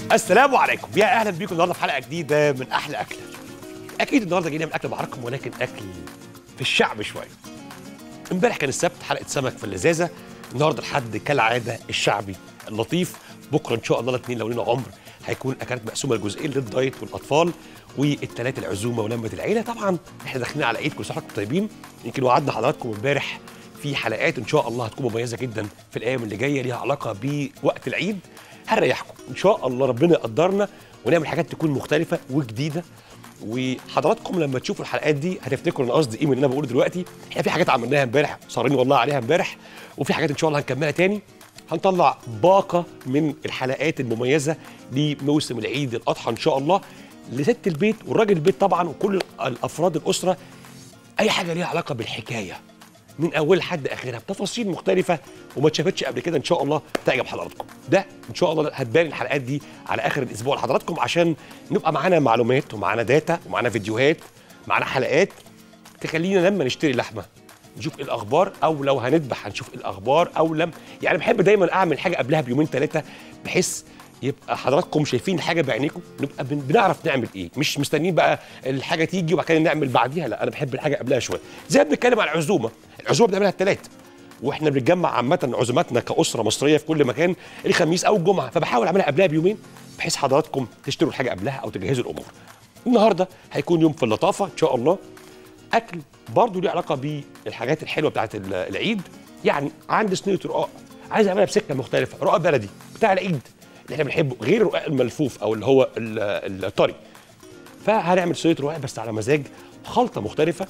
السلام عليكم يا اهلا بيكم النهارده في حلقه جديده من احلى اكله اكيد النهارده جايين من اكل معركم ولكن اكل في الشعب شويه امبارح كان السبت حلقه سمك في اللذاذه النهارده الحد كالعاده الشعبي اللطيف بكره ان شاء الله الاثنين لو لنا عمر هيكون اكلات مقسومه لجزئين للدايت والاطفال والثلاثه العزومه ولمه العيله طبعا احنا داخلين على عيد كل سنه وانتم طيبين يمكن وعدنا حضراتكم امبارح في حلقات ان شاء الله هتكون مميزه جدا في الايام اللي جايه ليها علاقه بوقت العيد هنريحكم ان شاء الله ربنا يقدرنا ونعمل حاجات تكون مختلفه وجديده وحضراتكم لما تشوفوا الحلقات دي هتفتكروا انا قصدي ايه من اللي انا بقوله دلوقتي احنا في حاجات عملناها امبارح صارين والله عليها امبارح وفي حاجات ان شاء الله هنكملها تاني هنطلع باقه من الحلقات المميزه لموسم العيد الاضحى ان شاء الله لست البيت والراجل البيت طبعا وكل الافراد الاسره اي حاجه ليها علاقه بالحكايه من اول لحد اخرها بتفاصيل مختلفه وما اتشافتش قبل كده ان شاء الله تعجب حضراتكم ده ان شاء الله هتبان الحلقات دي على اخر الاسبوع لحضراتكم عشان نبقى معانا معلومات ومعانا داتا ومعانا فيديوهات معانا حلقات تخلينا لما نشتري لحمه نشوف ايه الاخبار او لو هنذبح هنشوف ايه الاخبار او لم يعني بحب دايما اعمل حاجه قبلها بيومين ثلاثه بحيث يبقى حضراتكم شايفين الحاجه بعينيكم نبقى بن- بنعرف نعمل ايه مش مستنيين بقى الحاجه تيجي وبعد كده نعمل بعديها لا انا بحب الحاجه قبلها شويه زي ما بنتكلم على العزومه العزومه بنعملها الثلاث واحنا بنتجمع عامه عزوماتنا كاسره مصريه في كل مكان الخميس او الجمعه فبحاول اعملها قبلها بيومين بحيث حضراتكم تشتروا الحاجه قبلها او تجهزوا الامور النهارده هيكون يوم في اللطافه ان شاء الله اكل برضه ليه علاقه بالحاجات الحلوه بتاعت ال- العيد يعني عندي صينيه رقاق عايز اعملها بسكه مختلفه رقاق بلدي بتاع العيد اللي احنا بنحبه غير الرقاق الملفوف او اللي هو ال- الطري فهنعمل صينيه رقاق بس على مزاج خلطه مختلفه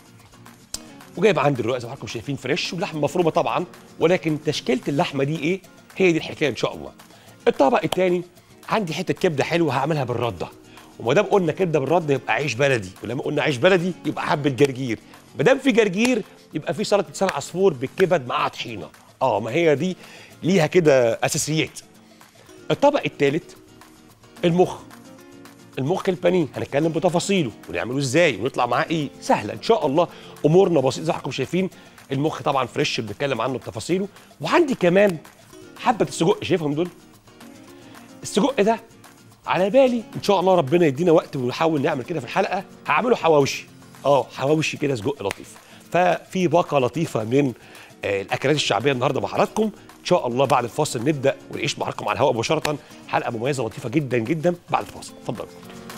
وجايب عندي الرقاق زي ما حضراتكم شايفين فريش ولحمه مفرومه طبعا ولكن تشكيله اللحمه دي ايه هي دي الحكايه ان شاء الله الطبق الثاني عندي حته كبده حلوه هعملها بالرده وما دام قلنا كبده بالرده يبقى عيش بلدي ولما قلنا عيش بلدي يبقى حبه جرجير ما دام في جرجير يبقى في سلطه لسان عصفور بالكبد مع طحينه اه ما هي دي ليها كده اساسيات الطبق الثالث المخ المخ البانيه هنتكلم بتفاصيله ونعمله ازاي ونطلع معاه ايه سهله ان شاء الله امورنا بسيطه زي ما حضراتكم شايفين المخ طبعا فريش بنتكلم عنه بتفاصيله وعندي كمان حبه السجق شايفهم دول السجق ده على بالي ان شاء الله ربنا يدينا وقت ونحاول نعمل كده في الحلقه هعمله حواوشي اه حواوشي كده سجق لطيف ففي باقه لطيفه من آه، الاكلات الشعبيه النهارده مع حضراتكم ان شاء الله بعد الفاصل نبدا ونعيش مع حضراتكم على الهواء مباشره حلقه مميزه لطيفه جدا جدا بعد الفاصل اتفضلوا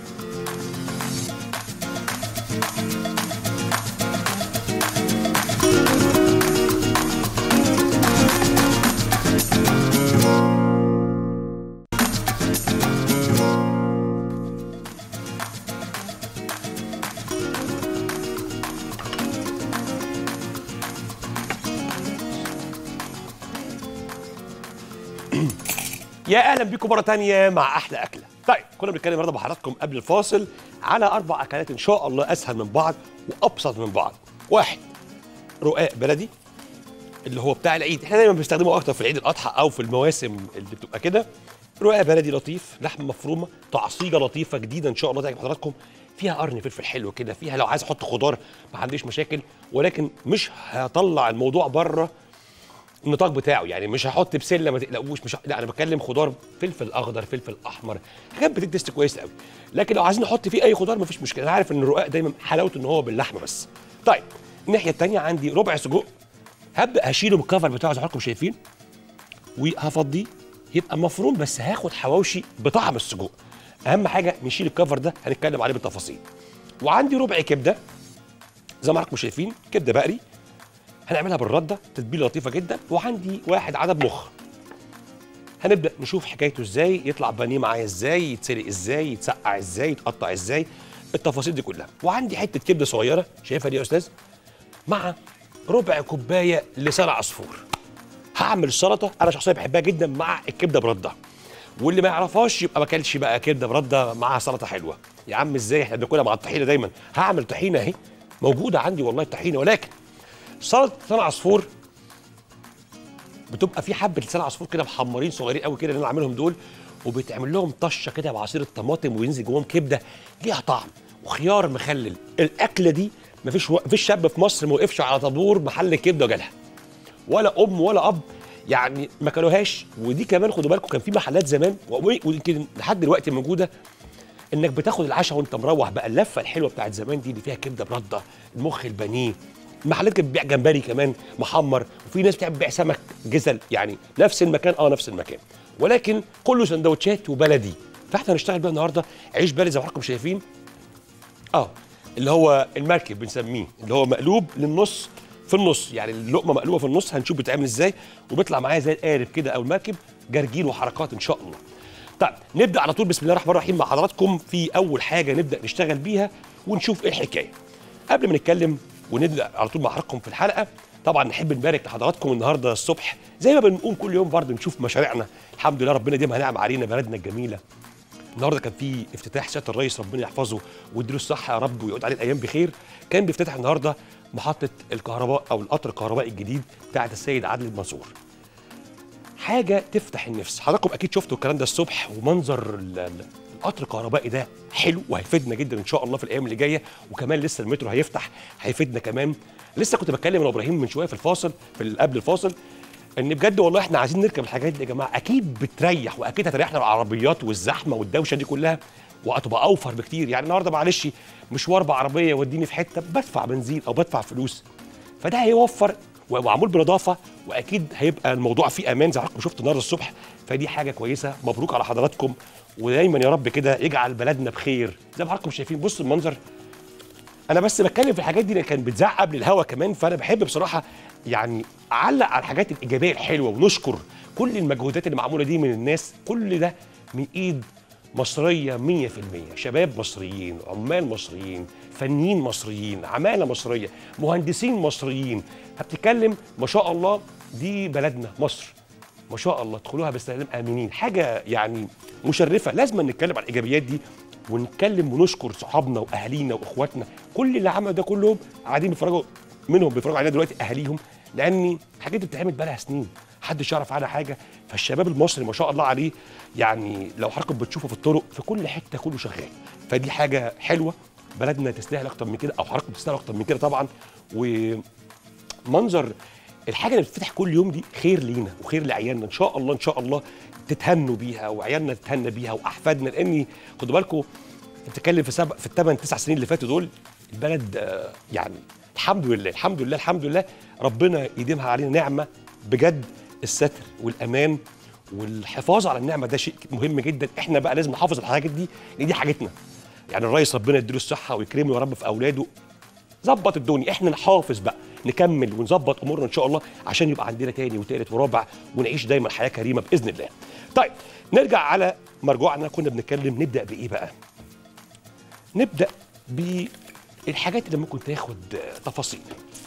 يا اهلا بيكم مره تانية مع احلى اكله طيب كنا بنتكلم النهارده مع حضراتكم قبل الفاصل على اربع اكلات ان شاء الله اسهل من بعض وابسط من بعض واحد رقاق بلدي اللي هو بتاع العيد احنا دايما بنستخدمه اكتر في العيد الاضحى او في المواسم اللي بتبقى كده رقاق بلدي لطيف لحمه مفرومه تعصيجه لطيفه جديده ان شاء الله تعجب حضراتكم فيها قرن فلفل حلو كده فيها لو عايز احط خضار ما عنديش مشاكل ولكن مش هطلع الموضوع بره النطاق بتاعه يعني مش هحط بسله ما تقلقوش مش ه... لا انا بتكلم خضار فلفل اخضر فلفل احمر حاجات بتدي تيست كويس قوي لكن لو عايزين نحط فيه اي خضار مفيش مشكله انا عارف ان الرقاق دايما حلاوته ان هو باللحمه بس طيب الناحيه الثانيه عندي ربع سجق هبدا هشيله بالكفر بتاعه زي ما حضراتكم شايفين وهفضيه يبقى مفروم بس هاخد حواوشي بطعم السجق اهم حاجه نشيل الكفر ده هنتكلم عليه بالتفاصيل وعندي ربع كبده زي ما حضراتكم شايفين كبده بقري هنعملها بالرده تتبيله لطيفه جدا وعندي واحد عدد مخ هنبدا نشوف حكايته ازاي يطلع بانيه معايا ازاي يتسلق ازاي يتسقع ازاي يتقطع ازاي التفاصيل دي كلها وعندي حته كبده صغيره شايفها دي يا استاذ مع ربع كوبايه لسان عصفور هعمل السلطه انا شخصيا بحبها جدا مع الكبده برده واللي ما يعرفهاش يبقى ما اكلش بقى كبده برده مع سلطه حلوه يا عم ازاي احنا بناكلها مع الطحينه دايما هعمل طحينه اهي موجوده عندي والله الطحينه ولكن سلطه لسان عصفور بتبقى في حبه لسان عصفور كده محمرين صغيرين قوي كده اللي انا عاملهم دول وبيتعمل لهم طشه كده بعصير الطماطم وينزل جواهم كبده ليها طعم وخيار مخلل الاكله دي مفيش و... مفيش شاب في مصر ما وقفش على طابور محل كبده وجالها ولا ام ولا اب يعني ما كلوهاش ودي كمان خدوا بالكم كان في محلات زمان و- ويمكن لحد دلوقتي موجوده انك بتاخد العشاء وانت مروح بقى اللفه الحلوه بتاعت زمان دي اللي فيها كبده برده المخ البانيه المحلات كانت بتبيع جمبري كمان محمر وفي ناس بتعمل بيع سمك جزل يعني نفس المكان اه نفس المكان ولكن كله سندوتشات وبلدي فاحنا هنشتغل بقى النهارده عيش بلدي زي ما حضراتكم شايفين اه اللي هو المركب بنسميه اللي هو مقلوب للنص في النص يعني اللقمه مقلوبه في النص هنشوف بتتعمل ازاي وبيطلع معايا زي القارب كده او المركب جرجير وحركات ان شاء الله طيب نبدا على طول بسم الله الرحمن الرحيم مع حضراتكم في اول حاجه نبدا نشتغل بيها ونشوف ايه الحكايه قبل ما نتكلم ونبدا على طول مع حضراتكم في الحلقه طبعا نحب نبارك لحضراتكم النهارده الصبح زي ما بنقوم كل يوم برضه نشوف مشاريعنا الحمد لله ربنا يديمها نعم علينا بلدنا الجميله النهارده كان في افتتاح سياده الرئيس ربنا يحفظه ويديله الصحه يا رب ويعود عليه الايام بخير كان بيفتتح النهارده محطه الكهرباء او القطر الكهربائي الجديد بتاعه السيد عادل المنصور حاجه تفتح النفس حضراتكم اكيد شفتوا الكلام ده الصبح ومنظر ال- ال- القطر الكهربائي ده حلو وهيفيدنا جدا ان شاء الله في الايام اللي جايه وكمان لسه المترو هيفتح هيفيدنا كمان لسه كنت بتكلم مع ابراهيم من شويه في الفاصل في ال- قبل الفاصل ان بجد والله احنا عايزين نركب الحاجات دي يا جماعه اكيد بتريح واكيد هتريحنا العربيات والزحمه والدوشه دي كلها وهتبقى اوفر بكتير يعني النهارده معلش مشوار بعربيه يوديني في حته بدفع بنزين او بدفع فلوس فده هيوفر و- ومعمول بنظافه واكيد هيبقى الموضوع فيه امان زي ما حضراتكم شفتوا النهارده الصبح فدي حاجه كويسه مبروك على حضراتكم ودايما يا رب كده يجعل بلدنا بخير زي ما حضراتكم شايفين بصوا المنظر انا بس بتكلم في الحاجات دي اللي كان بتزعق قبل الهوا كمان فانا بحب بصراحه يعني اعلق على الحاجات الايجابيه الحلوه ونشكر كل المجهودات اللي معموله دي من الناس كل ده من ايد مصريه 100% شباب مصريين عمال مصريين فنيين مصريين عماله مصريه مهندسين مصريين هبتتكلم ما شاء الله دي بلدنا مصر ما شاء الله ادخلوها بالسلام امنين حاجه يعني مشرفه لازم نتكلم عن الايجابيات دي ونتكلم ونشكر صحابنا واهالينا واخواتنا كل اللي عملوا ده كلهم قاعدين بيتفرجوا منهم بيتفرجوا علينا دلوقتي اهاليهم لان الحاجات دي بتتعمل بقالها سنين محدش يعرف عنها حاجه فالشباب المصري ما شاء الله عليه يعني لو حضراتكم بتشوفوا في الطرق في كل حته كله شغال فدي حاجه حلوه بلدنا تستاهل اكتر من كده او حضراتكم تستاهلوا اكتر من كده طبعا ومنظر الحاجه اللي بتفتح كل يوم دي خير لينا وخير لعيالنا ان شاء الله ان شاء الله تتهنوا بيها وعيالنا تتهنى بيها واحفادنا لاني خدوا بالكم بتتكلم في سبع في الثمان تسع سنين اللي فاتوا دول البلد آه، يعني الحمد لله الحمد لله الحمد لله ربنا يديمها علينا نعمه بجد الستر والامان والحفاظ على النعمه ده شيء مهم جدا احنا بقى لازم نحافظ على الحاجات دي لان دي حاجتنا يعني الرئيس ربنا يديله الصحه ويكرمه يا رب في اولاده ظبط الدنيا احنا نحافظ بقى نكمل ونظبط امورنا ان شاء الله عشان يبقى عندنا تاني وتالت ورابع ونعيش دايما حياه كريمه باذن الله. طيب نرجع على مرجوعنا كنا بنتكلم نبدا بايه بقى؟ نبدا بالحاجات اللي ممكن تاخد آه، تفاصيل.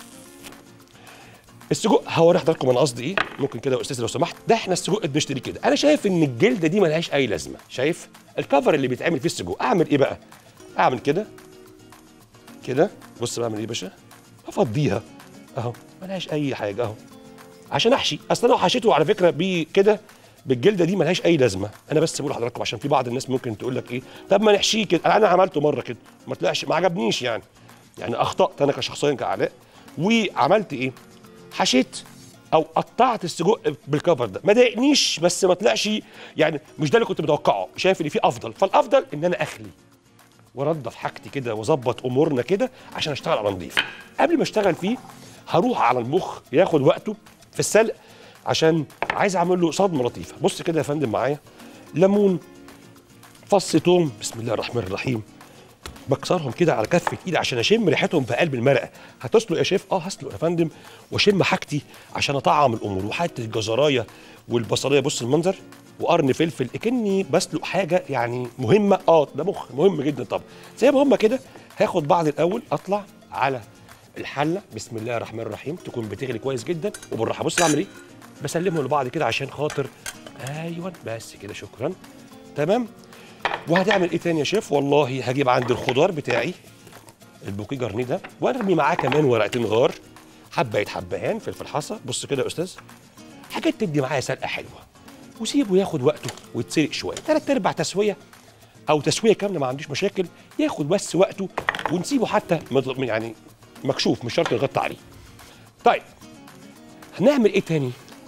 السجق هوري حضراتكم انا قصدي ايه ممكن كده يا استاذ لو سمحت ده احنا السجق بنشتري كده انا شايف ان الجلده دي ملهاش اي لازمه شايف الكفر اللي بيتعمل فيه السجق اعمل ايه بقى اعمل كده كده بص بعمل ايه يا باشا افضيها اهو ملهاش اي حاجه اهو عشان احشي اصل انا لو حشيته على فكره بكده بالجلده دي ملهاش اي لازمه انا بس بقول لحضراتكم عشان في بعض الناس ممكن تقول لك ايه طب ما نحشيه كده انا عملته مره كده ما طلعش ما عجبنيش يعني يعني اخطات انا كشخصيا كعلاء وعملت ايه حشيت او قطعت السجق بالكفر ده ما ضايقنيش بس ما طلعش يعني مش ده اللي كنت متوقعه شايف ان في افضل فالافضل ان انا اخلي وانضف حاجتي كده واظبط امورنا كده عشان اشتغل على نظيف قبل ما اشتغل فيه هروح على المخ ياخد وقته في السلق عشان عايز اعمل له صدمه لطيفه بص كده يا فندم معايا ليمون فص توم بسم الله الرحمن الرحيم بكسرهم كده على كفه ايدي عشان اشم ريحتهم في قلب المرقه هتسلق يا شيف اه هسلق يا فندم واشم حاجتي عشان اطعم الامور وحته الجزرايه والبصليه بص المنظر وقرن فلفل اكني بسلق حاجه يعني مهمه اه ده مخ مهم جدا طبعا زي ما هم كده هاخد بعض الاول اطلع على الحله بسم الله الرحمن الرحيم تكون بتغلي كويس جدا وبالراحه بص بعمل ايه بسلمهم لبعض كده عشان خاطر ايوه بس كده شكرا تمام وهتعمل ايه تاني يا شيف والله هجيب عند الخضار بتاعي البوكيه جرنيه ده وارمي معاه كمان ورقتين غار حبايه حبهان فلفل حصى بص كده يا استاذ حاجات تدي معايا سلقه حلوه وسيبه ياخد وقته ويتسلق شويه ثلاث ارباع تسويه او تسويه كامله ما عنديش مشاكل ياخد بس وقته ونسيبه حتى مض- يعني مكشوف مش شرط نغطي عليه طيب هنعمل ايه تاني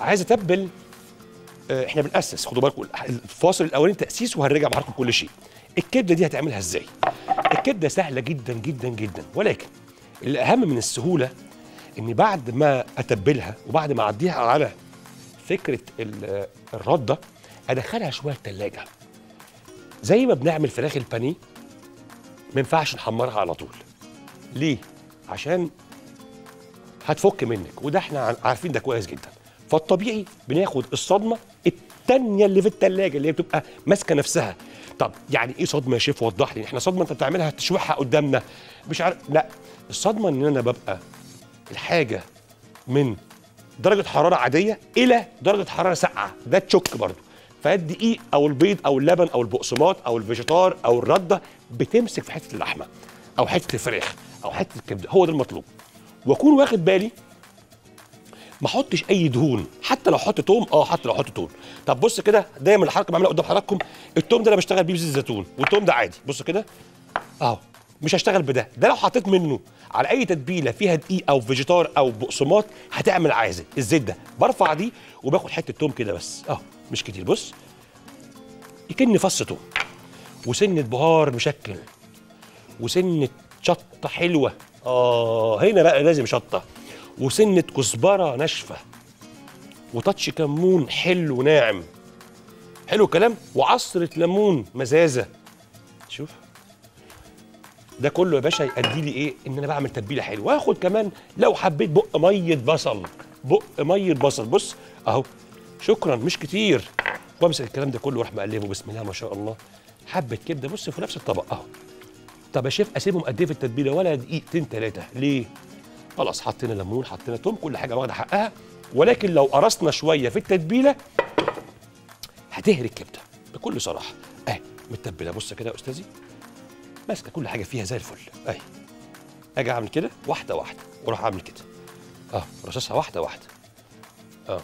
عايز اتبل آه، احنا بنأسس خدوا بالكم الفاصل الاولاني تأسيس وهنرجع معاكم كل شيء الكبده دي هتعملها ازاي الكبده سهله جدا جدا جدا ولكن الاهم من السهوله اني بعد ما اتبلها وبعد ما اعديها على فكره ال- الرده ادخلها شويه التلاجة زي ما بنعمل فراخ البانيه ما ينفعش نحمرها على طول ليه عشان هتفك منك وده احنا عن- عارفين ده كويس جدا فالطبيعي بناخد الصدمه التانية اللي في التلاجة اللي هي بتبقى ماسكه نفسها طب يعني ايه صدمه يا شيف وضح لي احنا صدمه انت بتعملها تشويحها قدامنا مش عارف لا الصدمه ان انا ببقى الحاجه من درجه حراره عاديه الى درجه حراره ساقعه ده تشك برضو فالدقيق او البيض او اللبن او البقسماط او الفيجيتار او الرده بتمسك في حته اللحمه او حته الفراخ او حته الكبده هو ده المطلوب واكون واخد بالي ما احطش اي دهون حتى لو احط توم اه حتى لو احط توم طب بص كده دايما الحركه بعملها قدام حضراتكم التوم ده انا بشتغل بيه بزيت زيتون والتوم ده عادي بص كده اهو مش هشتغل بده ده لو حطيت منه على اي تتبيله فيها دقيق او فيجيتار او بقسماط هتعمل عازل الزيت ده برفع دي وباخد حته توم كده بس اهو مش كتير بص يكن فص توم وسنه بهار مشكل وسنه شطه حلوه اه هنا بقى لازم شطه وسنه كزبره ناشفه وتاتش كمون حلو ناعم حلو الكلام وعصره ليمون مزازه شوف ده كله يا باشا يؤدي لي ايه ان انا بعمل تتبيله حلوه واخد كمان لو حبيت بق ميه بصل بق ميه بصل بص اهو شكرا مش كتير وامسك الكلام ده كله واروح مقلبه بسم الله ما شاء الله حبه كبده بص في نفس الطبق اهو طب يا شيف اسيبهم قد ايه في التتبيله ولا دقيقتين ثلاثه ليه خلاص حطينا ليمون حطينا توم كل حاجه واخده حقها ولكن لو قرصنا شويه في التتبيله هتهري الكبده بكل صراحه اهي متبله بص كده يا استاذي ماسكه كل حاجه فيها زي الفل اهي اجي اعمل كده واحده واحده واروح اعمل كده اه رصصها واحده واحده اه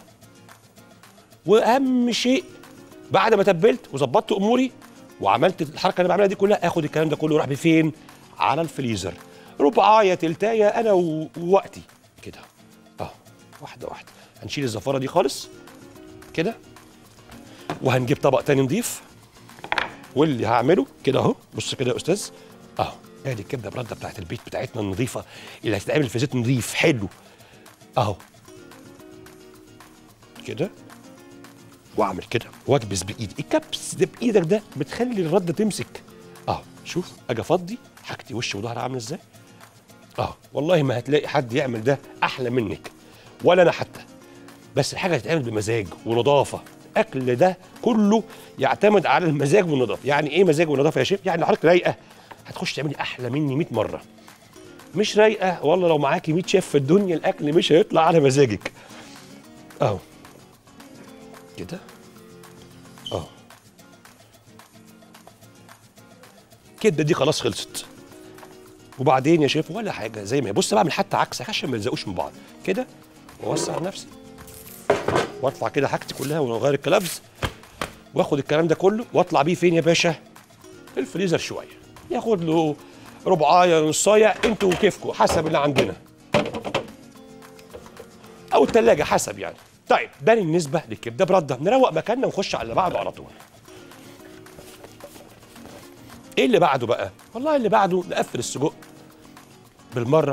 واهم شيء بعد ما تبلت وظبطت اموري وعملت الحركه اللي بعملها دي كلها اخد الكلام ده كله يروح بفين على الفريزر ربعايه تلتايه انا و- ووقتي كده اه واحده واحده هنشيل الزفاره دي خالص كده وهنجيب طبق تاني نضيف واللي هعمله كده اهو بص كده يا استاذ اهو ادي الكبده برده بتاعت البيت بتاعتنا النظيفه اللي هتتعمل في زيت نظيف حلو اهو كده واعمل كده واكبس بايدي الكبس ده بايدك ده بتخلي الرده تمسك اهو شوف اجي افضي حاجتي وش وظهر عامل ازاي اه والله ما هتلاقي حد يعمل ده احلى منك ولا انا حتى بس الحاجه تتعمل بمزاج ونظافه الاكل ده كله يعتمد على المزاج والنظافه يعني ايه مزاج ونظافه يا شيف يعني لو حضرتك رايقه هتخش تعملي احلى مني 100 مره مش رايقه والله لو معاكي 100 شيف في الدنيا الاكل مش هيطلع على مزاجك اهو كده اه كده دي خلاص خلصت وبعدين يا شيف ولا حاجه زي ما هي بص بعمل حتى عكس عشان ما يلزقوش من بعض كده واوسع نفسي وارفع كده حاجتي كلها واغير الكلابز واخد الكلام ده كله واطلع بيه فين يا باشا في الفريزر شويه ياخد له ربعايه نصايه انتوا وكيفكم حسب اللي عندنا او التلاجة حسب يعني طيب ده بالنسبه للكبده برده نروق مكاننا ونخش على اللي بعده على طول ايه اللي بعده بقى والله اللي بعده نقفل السجق بالمره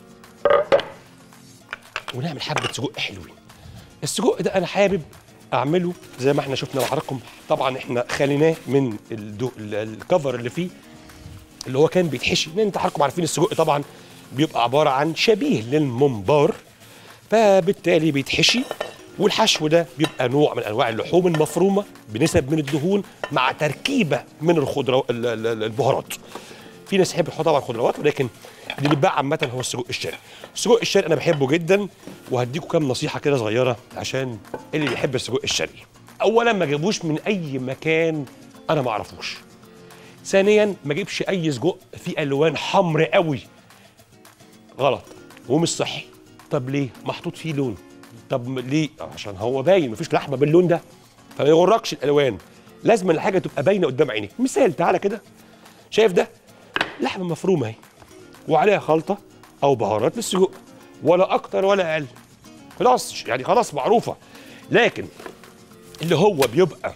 ونعمل حبه سجق حلوين السجق ده انا حابب اعمله زي ما احنا شفنا مع حضراتكم طبعا احنا خليناه من الدو... ال- الكفر اللي فيه اللي هو كان بيتحشي لان انت حضراتكم عارفين السجق طبعا بيبقى عباره عن شبيه للممبار فبالتالي بيتحشي والحشو ده بيبقى نوع من انواع اللحوم المفرومه بنسب من الدهون مع تركيبه من الخضروات البهارات في ناس يحب يحط طبعا خضروات ولكن اللي بيتباع عامه هو السجق الشرقي السجق الشرقي انا بحبه جدا وهديكم كام نصيحه كده صغيره عشان اللي بيحب السجق الشرقي اولا ما جيبوش من اي مكان انا ما اعرفوش ثانيا ما جيبش اي سجق فيه الوان حمر قوي غلط ومش صحي طب ليه محطوط فيه لون طب م- ليه عشان هو باين مفيش لحمه باللون ده فما يغركش الالوان لازم الحاجه تبقى باينه قدام عينيك مثال تعالى كده شايف ده لحمه مفرومه اهي وعليها خلطه او بهارات للسجق ولا اكتر ولا اقل خلاص يعني خلاص معروفه لكن اللي هو بيبقى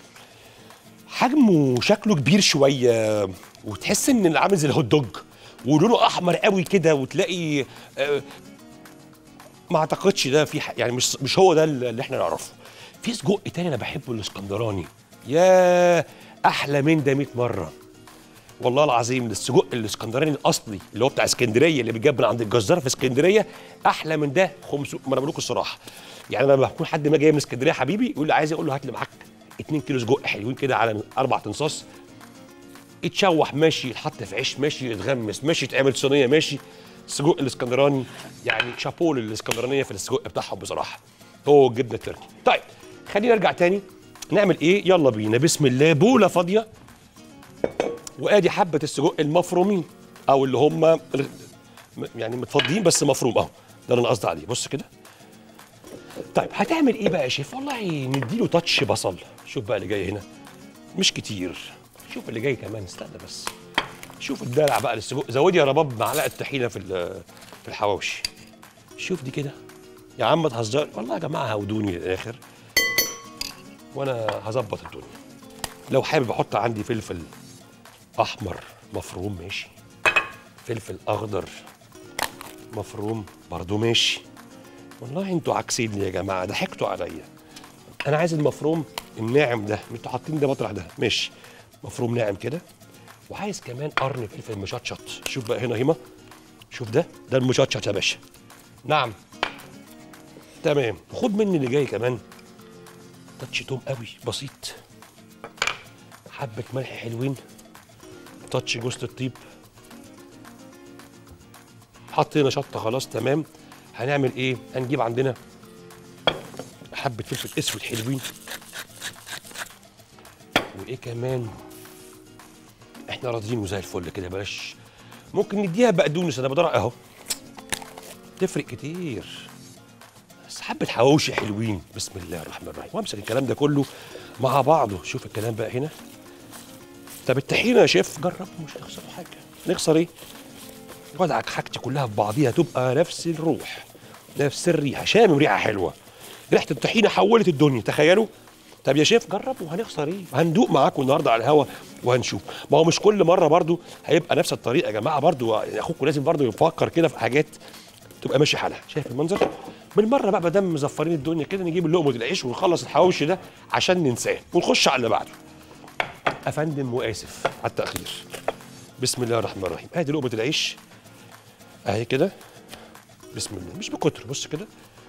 حجمه شكله كبير شويه وتحس ان عامل زي الهوت دوج ولونه احمر قوي كده وتلاقي آه، ما اعتقدش ده في ح- يعني مش مش هو ده اللي احنا نعرفه في سجق تاني انا بحبه الاسكندراني يا احلى من ده 100 مره والله العظيم السجق الاسكندراني الاصلي اللي هو بتاع اسكندريه اللي بيتجاب من عند الجزار في اسكندريه احلى من ده 500 ما انا بقول لكم الصراحه يعني انا لما بكون حد ما جاي من اسكندريه حبيبي يقول لي عايز اقول له هات لي معاك 2 كيلو سجق حلوين كده على اربع تنصاص يتشوح ماشي يتحط في عيش ماشي يتغمس ماشي يتعمل صينيه ماشي السجق الاسكندراني يعني شابو للاسكندرانيه في السجق بتاعهم بصراحه هو الجبنه التركي طيب خلينا نرجع تاني نعمل ايه يلا بينا بسم الله بوله فاضيه وادي حبه السجق المفرومين او اللي هم م- يعني متفضيين بس مفروم اهو ده اللي انا قصدي عليه بص كده طيب هتعمل ايه بقى يا شيف والله نديله تاتش بصل شوف بقى اللي جاي هنا مش كتير شوف اللي جاي كمان استنى بس شوف الدلع بقى للسجق زودي يا رباب معلقه طحينه في ال- في الحواوشي شوف دي كده يا عم ما تهزر والله يا جماعه هودوني للاخر وانا هظبط الدنيا لو حابب احط عندي فلفل احمر مفروم ماشي فلفل اخضر مفروم برضو ماشي والله انتوا عكسيني يا جماعه ضحكتوا عليا انا عايز المفروم الناعم ده انتوا حاطين ده مطرح ده ماشي مفروم ناعم كده وعايز كمان قرن فلفل مشطشط شوف بقى هنا هيما شوف ده ده المشطشط يا باشا نعم تمام خد مني اللي جاي كمان تاتش توم قوي بسيط حبه ملح حلوين تاتش جوز الطيب حطينا شطه خلاص تمام هنعمل ايه هنجيب عندنا حبه فلفل اسود حلوين وايه كمان احنا راضيين وزي الفل كده بلاش ممكن نديها بقدونس انا بدور اهو تفرق كتير بس حبه حواوشي حلوين بسم الله الرحمن الرحيم وامسك الكلام ده كله مع بعضه شوف الكلام بقى هنا طب الطحينه يا شيف جرب مش هنخسر حاجه نخسر ايه وضعك حاجتي كلها في بعضيها تبقى نفس الروح نفس الريحه شامم ريحه حلوه ريحه الطحينه حولت الدنيا تخيلوا طب يا شيف جربوا هنخسر ايه هندوق معاكم النهارده على الهوا وهنشوف ما هو مش كل مره برضو هيبقى نفس الطريقه يا جماعه برضو يعني اخوكم لازم برضو يفكر كده في حاجات تبقى ماشي حالها شايف المنظر بالمره بقى ما دام مزفرين الدنيا كده نجيب لقمه العيش ونخلص الحواوشي ده عشان ننساه ونخش على اللي بعده افندم واسف على التاخير بسم الله الرحمن الرحيم ادي لقمه العيش اهي كده بسم الله مش بكتر بص كده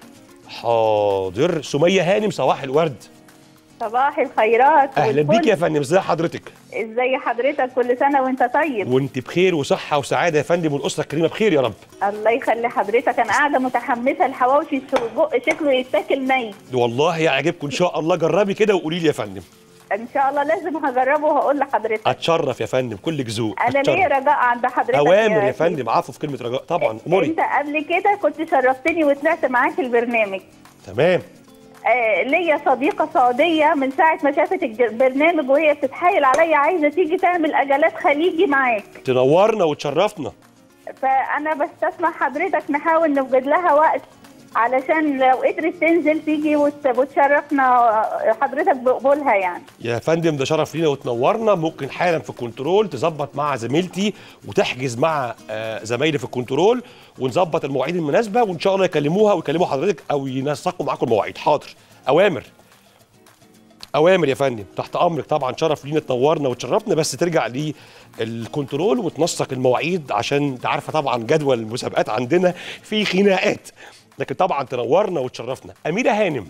حاضر سميه هانم صباح الورد صباح الخيرات اهلا والفل. بيك يا فندم ازي حضرتك ازي حضرتك كل سنه وانت طيب وانت بخير وصحه وسعاده يا فندم والاسره الكريمه بخير يا رب الله يخلي حضرتك انا قاعده متحمسه الحواوشي السجق شكله يتاكل ني والله يعجبكم ان شاء الله جربي كده وقولي لي يا فندم ان شاء الله لازم هجربه وهقول لحضرتك اتشرف يا فندم كلك ذوق انا أتشرف. ليا رجاء عند حضرتك اوامر يا سيدي. فندم عفو في كلمه رجاء طبعا اموري انت قبل كده كنت شرفتني وطلعت معاك البرنامج تمام آه ليا صديقه سعوديه من ساعه ما شافت الج- البرنامج وهي بتتحايل عليا عايزه تيجي تعمل اجالات خليجي معاك تنورنا وتشرفنا فانا بستسمع حضرتك نحاول نوجد لها وقت علشان لو قدرت تنزل تيجي وت- وتشرفنا حضرتك بقبولها يعني يا فندم ده شرف لينا وتنورنا ممكن حالا في الكنترول تظبط مع زميلتي وتحجز مع آه، زمايلي في الكنترول ونظبط المواعيد المناسبه وان شاء الله يكلموها ويكلموا حضرتك او ينسقوا معاكم المواعيد حاضر اوامر اوامر يا فندم تحت امرك طبعا شرف لينا تنورنا وتشرفنا بس ترجع للكنترول وتنسق المواعيد عشان انت عارفه طبعا جدول المسابقات عندنا في خناقات لكن طبعا تنورنا وتشرفنا اميره هانم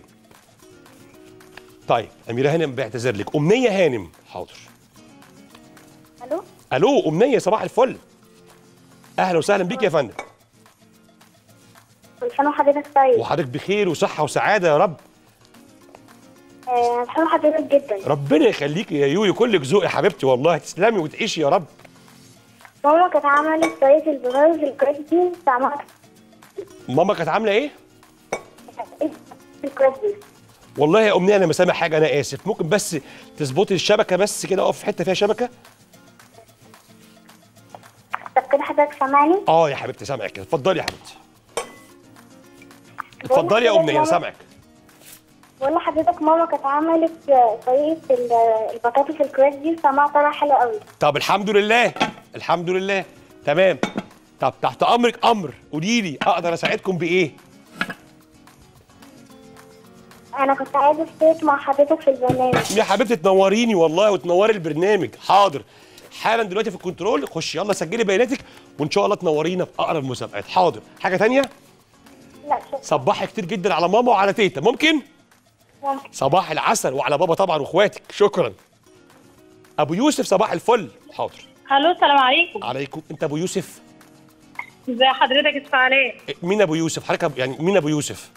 طيب اميره هانم بعتذر لك امنيه هانم حاضر الو الو امنيه صباح الفل اهلا وسهلا بيك يا فندم كل سنة وحضرتك طيب وحضرتك بخير وصحه وسعاده يا رب آه، بحب حضرتك جدا ربنا يخليك يا يويو كلك ذوق يا حبيبتي والله تسلمي وتعيشي يا رب ماما كانت عملت طريقة البطاطس الكريسبي طعمها ماما كانت عامله ايه الكريسبي والله يا امنيه انا ما سامع حاجه انا اسف ممكن بس تظبطي الشبكه بس كده اقف في حته فيها شبكه طب كده حضرتك سامعني؟ اه يا حبيبتي سامعك كده اتفضلي يا حبيبتي اتفضلي يا امنيه انا سامعك بقول لحضرتك ماما كانت عملت طريقة ال- البطاطس الكراش دي طعمها طلع حلو قوي طب الحمد لله الحمد لله تمام طب تحت امرك امر قولي لي اقدر اساعدكم بايه أنا كنت عايزة اشترك مع حضرتك في البرنامج يا حبيبتي تنوريني والله وتنوري البرنامج حاضر حالا دلوقتي في الكنترول خش يلا سجلي بياناتك وان شاء الله تنورينا في اقرب المسابقات حاضر حاجه تانية لا شكرا صباحي كتير جدا على ماما وعلى تيتا ممكن ممكن صباح العسل وعلى بابا طبعا واخواتك شكرا ابو يوسف صباح الفل حاضر الو السلام عليكم عليكم انت ابو يوسف ازي حضرتك اسف عليك مين ابو يوسف حضرتك أبو- يعني مين ابو يوسف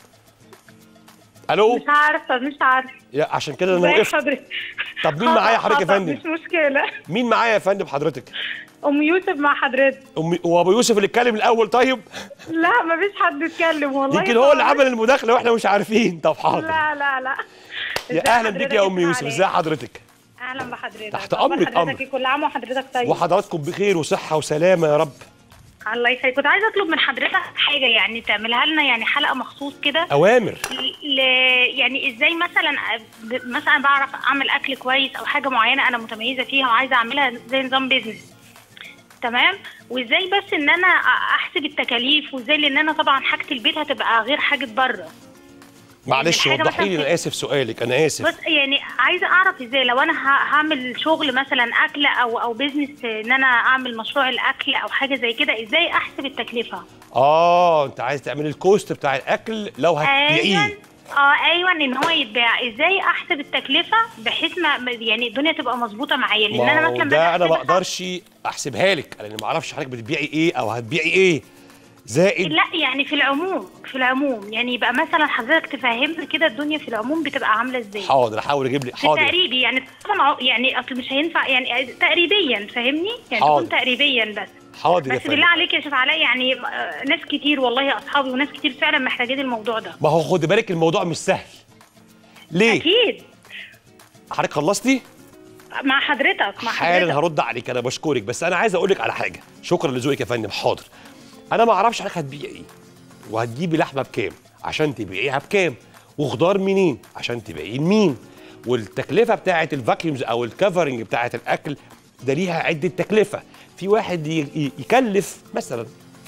الو مش عارفه مش عارفه يا عشان كده انا ازي وقفت حضرتك طب مين معايا حضرتك يا خطأ، فندم مش مشكله مين معايا يا فندم حضرتك ام يوسف مع حضرتك أمي وابو يوسف اللي اتكلم الاول طيب لا مفيش حد اتكلم والله يمكن هو اللي عمل المداخله واحنا مش عارفين طب حاضر لا لا لا ازي يا اهلا حضرتك بيك يا ام اسف يوسف عليك. ازي حضرتك اهلا بحضرتك تحت أخبار أمرك حضرتك أمر. إيه؟ كل عام وحضرتك طيب وحضراتكم بخير وصحه وسلامه يا رب الله يخليك كنت عايزه اطلب من حضرتك حاجه يعني تعملها لنا يعني حلقه مخصوص كده اوامر ل... يعني ازاي مثلا ب- مثلا بعرف اعمل اكل كويس او حاجه معينه انا متميزه فيها وعايزه اعملها زي نظام بيزنس تمام وازاي بس ان انا أ- احسب التكاليف وازاي لان انا طبعا حاجه البيت هتبقى غير حاجه بره معلش الحاجة وضحي لي مثلاً انا اسف سؤالك انا اسف بس يعني عايزه اعرف ازاي لو انا ه- هعمل شغل مثلا اكل او او بيزنس ان انا اعمل مشروع الاكل او حاجه زي كده ازاي احسب التكلفه اه انت عايز تعملي الكوست بتاع الاكل لو ايوه هتبيعيه اه ايوه ان هو يتباع ازاي احسب التكلفه بحيث ما ما- يعني الدنيا تبقى مظبوطه معايا لان انا ما هو مثلا ده انا ما باجي أحسبها- اقدرش احسبها لك لان ما اعرفش حضرتك بتبيعي ايه او هتبيعي ايه زائد لا يعني في العموم في العموم يعني يبقى مثلا حضرتك تفهمنا كده الدنيا في العموم بتبقى عامله ازاي حاضر احاول اجيب لك في حاضر تقريبي يعني طبعا ع- يعني اصل مش هينفع يعني تقريبيا فاهمني يعني حاضر. تكون تقريبيا بس حاضر يا بس بالله فندم عليك يا شيخ علاء يعني آه، ناس كتير والله اصحابي وناس كتير فعلا محتاجين الموضوع ده ما هو خد بالك الموضوع مش سهل ليه اكيد حضرتك خلصتي مع حضرتك مع حالا حضرتك هرد عليك انا بشكرك بس انا عايز اقول لك على حاجه شكرا لذوقك يا فندم حاضر انا ما اعرفش حضرتك هتبيعي ايه وهتجيبي لحمه بكام عشان تبيعيها بكام وخضار منين عشان تبيعيه لمين والتكلفه بتاعه الفاكيومز او الكفرنج بتاعه الاكل ده ليها عده تكلفه في واحد ي- ي- يكلف مثلا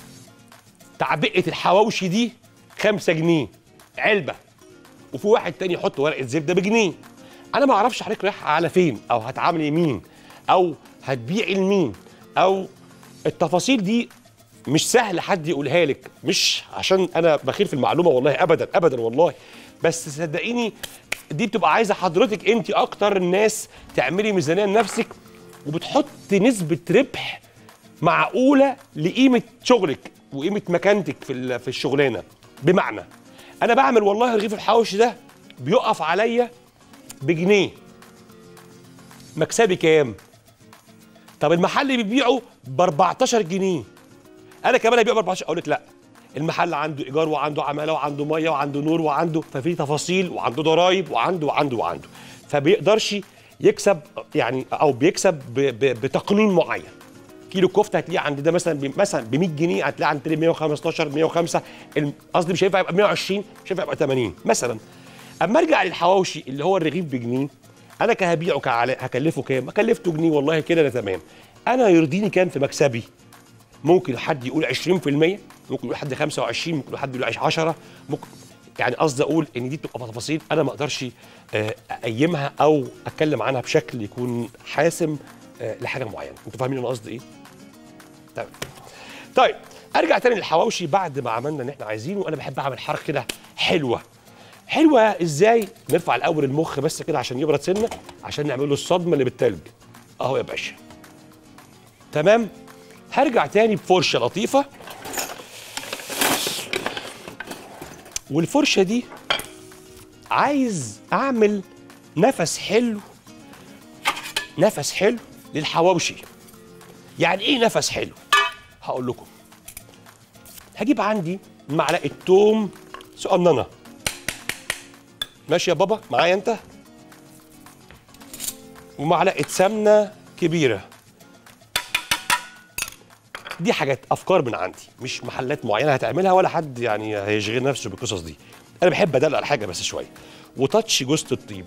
تعبئه الحواوشي دي 5 جنيه علبه وفي واحد تاني يحط ورقه زبده بجنيه انا ما اعرفش حضرتك رايحه على فين او هتعاملي مين او هتبيعي لمين او التفاصيل دي مش سهل حد يقولها لك مش عشان انا بخير في المعلومه والله ابدا ابدا والله بس صدقيني دي بتبقى عايزه حضرتك انت اكتر الناس تعملي ميزانيه لنفسك وبتحط نسبه ربح معقوله لقيمه شغلك وقيمه مكانتك في ال- في الشغلانه بمعنى انا بعمل والله رغيف الحواوشي ده بيقف عليا بجنيه مكسبي كام طب المحل بيبيعه ب 14 جنيه انا كمان ابيع ب 14 اقول لك لا المحل عنده ايجار وعنده عماله وعنده ميه وعنده نور وعنده ففي تفاصيل وعنده ضرايب وعنده وعنده وعنده فبيقدرش يكسب يعني او بيكسب ب- ب- بتقنين معين كيلو كفته هتلاقيه عند ده مثلا ب- مثلا ب 100 جنيه هتلاقيه عند تاني 115 105 الم- قصدي مش هينفع يبقى 120 مش هينفع يبقى 80 مثلا اما ارجع للحواوشي اللي هو الرغيف بجنيه انا كهبيعه كعلاء هكلفه كام؟ هكلفته جنيه والله كده انا تمام انا يرضيني كام في مكسبي؟ ممكن حد يقول 20% ممكن يقول حد 25 ممكن حد يقول 10 ممكن يعني قصدي اقول ان دي بتبقى تفاصيل انا ما اقدرش آه، اقيمها او اتكلم عنها بشكل يكون حاسم آه، لحاجه معينه انتوا فاهمين انا قصدي ايه تمام طيب ارجع تاني للحواوشي بعد ما عملنا اللي احنا عايزينه وانا بحب اعمل حركه كده حلوه حلوه ازاي نرفع الاول المخ بس كده عشان يبرد سنه عشان نعمل له الصدمه اللي بالتلج اهو يا باشا تمام هرجع تاني بفرشه لطيفه والفرشه دي عايز اعمل نفس حلو نفس حلو للحواوشي يعني ايه نفس حلو هقول لكم هجيب عندي معلقه توم صغننه ماشي يا بابا معايا انت ومعلقه سمنه كبيره دي حاجات افكار من عندي مش محلات معينه هتعملها ولا حد يعني هيشغل نفسه بالقصص دي انا بحب ادلع الحاجه بس شويه وتاتش جوزة الطيب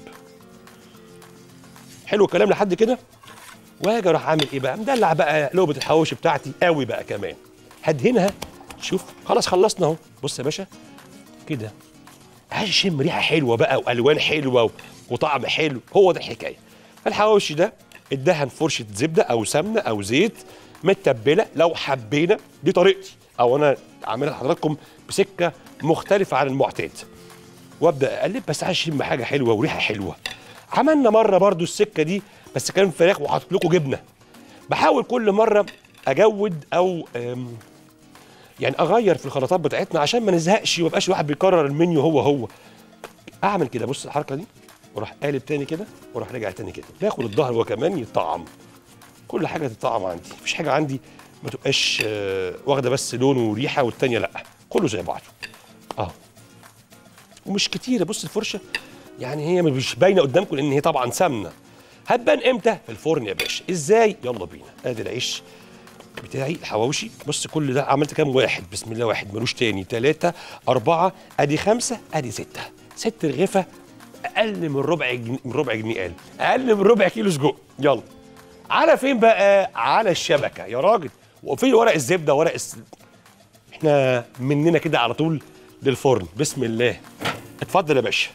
حلو الكلام لحد كده واجي اروح عامل ايه بقى مدلع بقى لقمه الحواوشي بتاعتي قوي بقى كمان هدهنها شوف خلاص خلصنا اهو بص يا باشا كده عايز اشم ريحه حلوه بقى والوان حلوه و- وطعم حلو هو ده الحكايه الحواوشي ده اتدهن فرشه زبده او سمنه او زيت متبله لو حبينا دي طريقتي او انا عاملها لحضراتكم بسكه مختلفه عن المعتاد وابدا اقلب بس عايز اشم حاجه حلوه وريحه حلوه عملنا مره برضو السكه دي بس كان فراخ وحاطط لكم جبنه بحاول كل مره اجود او أم يعني اغير في الخلطات بتاعتنا عشان ما نزهقش وما يبقاش الواحد بيكرر المنيو هو هو اعمل كده بص الحركه دي واروح قالب تاني كده واروح راجع تاني كده باخد الظهر هو كمان يطعم كل حاجه تطعم عندي مفيش حاجه عندي ما تبقاش آه، واخده بس لون وريحه والتانيه لا كله زي بعضه اه ومش كتيره بص الفرشه يعني هي مش باينه قدامكم لان هي طبعا سمنه هتبان امتى في الفرن يا باشا ازاي يلا بينا ادي العيش بتاعي الحواوشي بص كل ده عملت كام واحد بسم الله واحد ملوش تاني تلاتة أربعة أدي خمسة أدي ستة ست رغيفة أقل من ربع جنيه من ربع جنيه قال أقل من ربع كيلو سجق يلا على فين بقى على الشبكة يا راجل وفين ورق الزبدة ورق الس... احنا مننا كده على طول للفرن بسم الله اتفضل يا باشا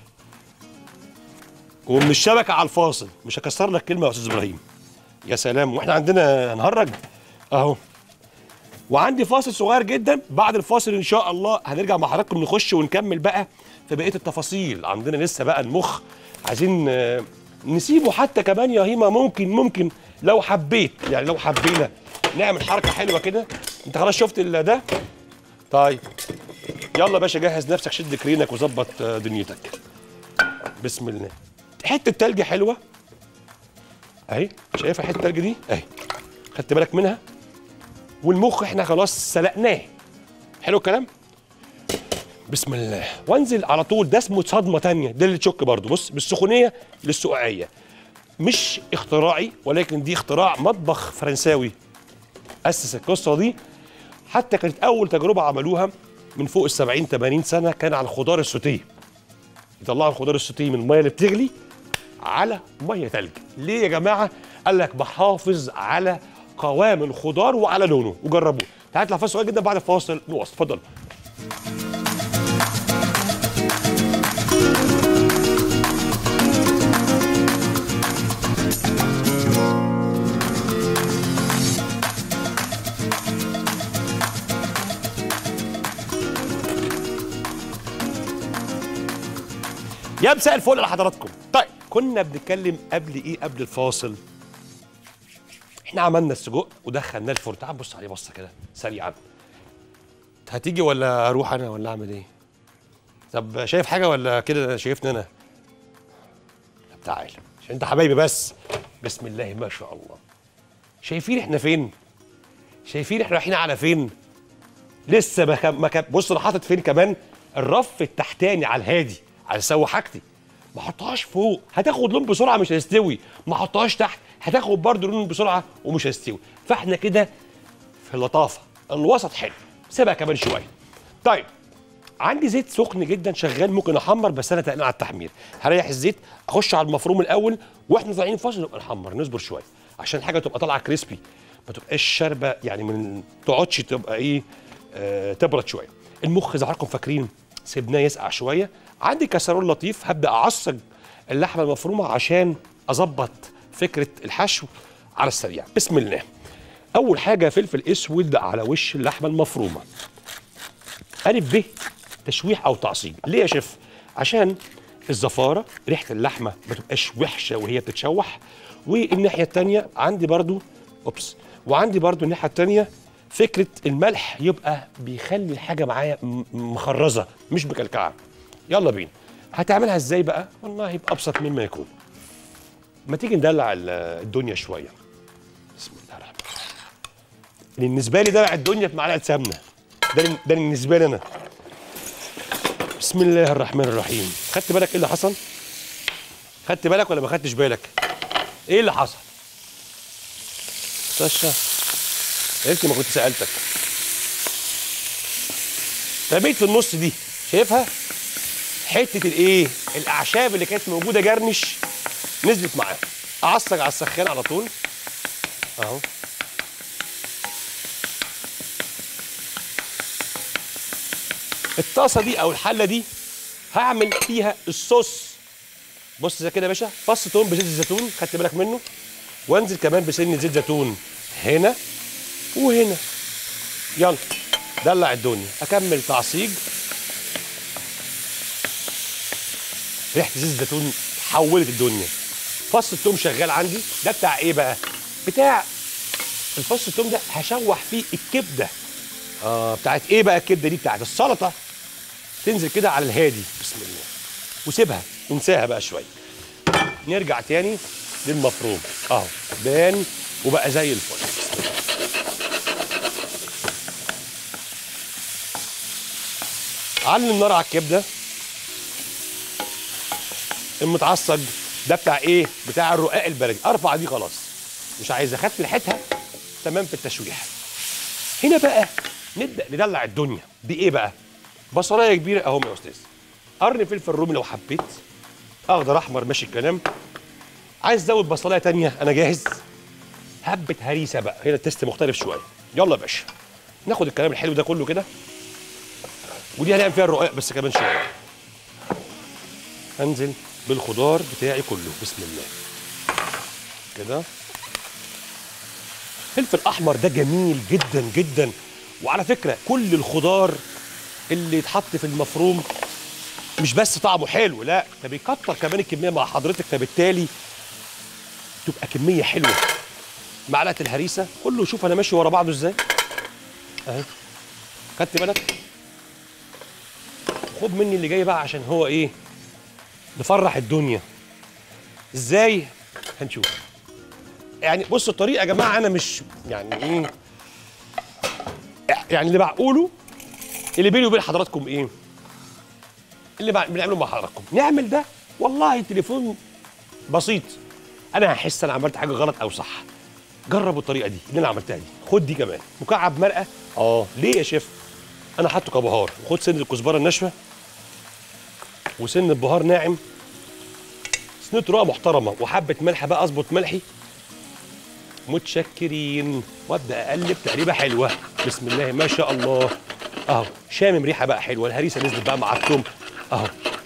ومن الشبكة على الفاصل مش هكسر لك كلمة يا أستاذ إبراهيم يا سلام واحنا عندنا هنهرج اهو وعندي فاصل صغير جدا بعد الفاصل ان شاء الله هنرجع مع حضراتكم نخش ونكمل بقى في بقيه التفاصيل عندنا لسه بقى المخ عايزين آه، نسيبه حتى كمان يا هيما ممكن ممكن لو حبيت يعني لو حبينا نعمل حركه حلوه كده انت خلاص شفت ال- ده طيب يلا يا باشا جهز نفسك شد كرينك وظبط آه، دنيتك بسم الله حته تلج حلوه اهي شايفه حته التلج دي اهي خدت بالك منها والمخ احنا خلاص سلقناه حلو الكلام بسم الله وانزل على طول ده اسمه صدمه تانية ده اللي تشك برضو بص بالسخونيه للسقعيه مش اختراعي ولكن دي اختراع مطبخ فرنساوي اسس القصه دي حتى كانت اول تجربه عملوها من فوق ال 70 80 سنه كان على الخضار السوتيه يطلعوا الخضار السوتيه من الميه اللي بتغلي على ميه ثلج ليه يا جماعه قال لك بحافظ على قوام الخضار وعلى لونه وجربوه تعال نطلع فاصل صغير جدا بعد الفاصل نواصل اتفضل يا مساء الفل على حضراتكم طيب كنا بنتكلم قبل ايه قبل الفاصل احنا عملنا السجق ودخلناه الفرن تعال بص عليه بصه كده سريعا هتيجي ولا اروح انا ولا اعمل ايه طب شايف حاجه ولا كده شايفني انا طب تعال عشان انت حبايبي بس بسم الله ما شاء الله شايفين احنا فين شايفين احنا رايحين على فين لسه ما كان ما كان بص انا حاطط فين كمان الرف التحتاني على الهادي على سوى حاجتي ما احطهاش فوق هتاخد لون بسرعه مش هيستوي ما احطهاش تحت هتاخد برضه لون بسرعه ومش هيستوي فاحنا كده في اللطافه الوسط حلو سيبها كمان شويه طيب عندي زيت سخن جدا شغال ممكن احمر بس انا تقلان على التحمير هريح الزيت اخش على المفروم الاول واحنا طالعين فاصل نبقى نحمر نصبر شويه عشان الحاجه تبقى طالعه كريسبي ما تبقاش شاربه يعني من تقعدش تبقى ايه آه تبرد شويه المخ زي ما حضراتكم فاكرين سيبناه يسقع شويه عندي كسرون لطيف هبدا اعصج اللحمه المفرومه عشان اظبط فكره الحشو على السريع بسم الله اول حاجه فلفل اسود على وش اللحمه المفرومه ألف ب تشويح أو تعصيب ليه يا شيف؟ عشان الزفارة ريحة اللحمة ما تبقاش وحشة وهي بتتشوح والناحية التانية عندي برضو أوبس وعندي برضو الناحية التانية فكرة الملح يبقى بيخلي الحاجة معايا م- مخرزة مش مكلكعة يلا بينا هتعملها ازاي بقى؟ والله بأبسط مما يكون ما تيجي ندلع ال- الدنيا شوية بسم الله الرحمن الرحيم بالنسبة لي دلع الدنيا في معلقة سمنة ده ده بالنسبه لي انا بسم الله الرحمن الرحيم خدت بالك ايه اللي حصل خدت بالك ولا ما خدتش بالك ايه اللي حصل ساشا يا ريتني ما كنت سالتك رميت في النص دي شايفها حته الايه الاعشاب اللي كانت موجوده جرنش نزلت معاه اعصج على السخان على طول اهو الطاسه دي او الحله دي هعمل فيها الصوص بص زي كده يا باشا فص توم بزيت الزيتون خدت بالك منه وانزل كمان بسن زيت زيتون هنا وهنا يلا دلع الدنيا اكمل تعصيج ريحه زيت الزيتون حولت الدنيا فص التوم شغال عندي ده بتاع ايه بقى بتاع الفص التوم ده هشوح فيه الكبده اه بتاعت ايه بقى الكبده دي بتاعت السلطه تنزل كده على الهادي بسم الله وسيبها انساها بقى شويه نرجع تاني للمفروم اهو بان وبقى زي الفل علي النار على الكبده المتعصج ده بتاع ايه بتاع الرقاق البلدي ارفع دي خلاص مش عايز اخدت ريحتها تمام في التشويح هنا بقى نبدا ندلع الدنيا بايه بقى بصلايه كبيره اهو يا استاذ قرن فلفل رومي لو حبيت اخضر احمر ماشي الكلام عايز ازود بصلايه تانية انا جاهز حبه هريسه بقى هنا التست مختلف شويه يلا يا باشا ناخد الكلام الحلو ده كله كده ودي هنعمل فيها الرقاق بس كمان شويه انزل بالخضار بتاعي كله بسم الله كده فلفل احمر ده جميل جدا جدا وعلى فكره كل الخضار اللي يتحط في المفروم مش بس طعمه حلو لا ده بيكتر كمان الكميه مع حضرتك فبالتالي تبقى كميه حلوه معلقه الهريسه كله شوف انا ماشي ورا بعضه ازاي اهي خدت بالك خد مني اللي جاي بقى عشان هو ايه نفرح الدنيا ازاي هنشوف يعني بصوا الطريقه يا جماعه انا مش يعني ايه يعني اللي بقوله اللي بيني وبين حضراتكم ايه اللي بع- بنعمله مع حضراتكم نعمل ده والله تليفون بسيط انا هحس انا عملت حاجه غلط او صح جربوا الطريقه دي اللي انا عملتها دي خد دي كمان مكعب مرقه اه ليه يا شيف انا حاطه كبهار وخد سن الكزبره الناشفه وسن البهار ناعم سنة رقه محترمه وحبه ملح بقى اظبط ملحي متشكرين وابدا اقلب تقريبه حلوه بسم الله ما شاء الله اهو شامم ريحه بقى حلوه الهريسه نزلت بقى مع الثوم اهو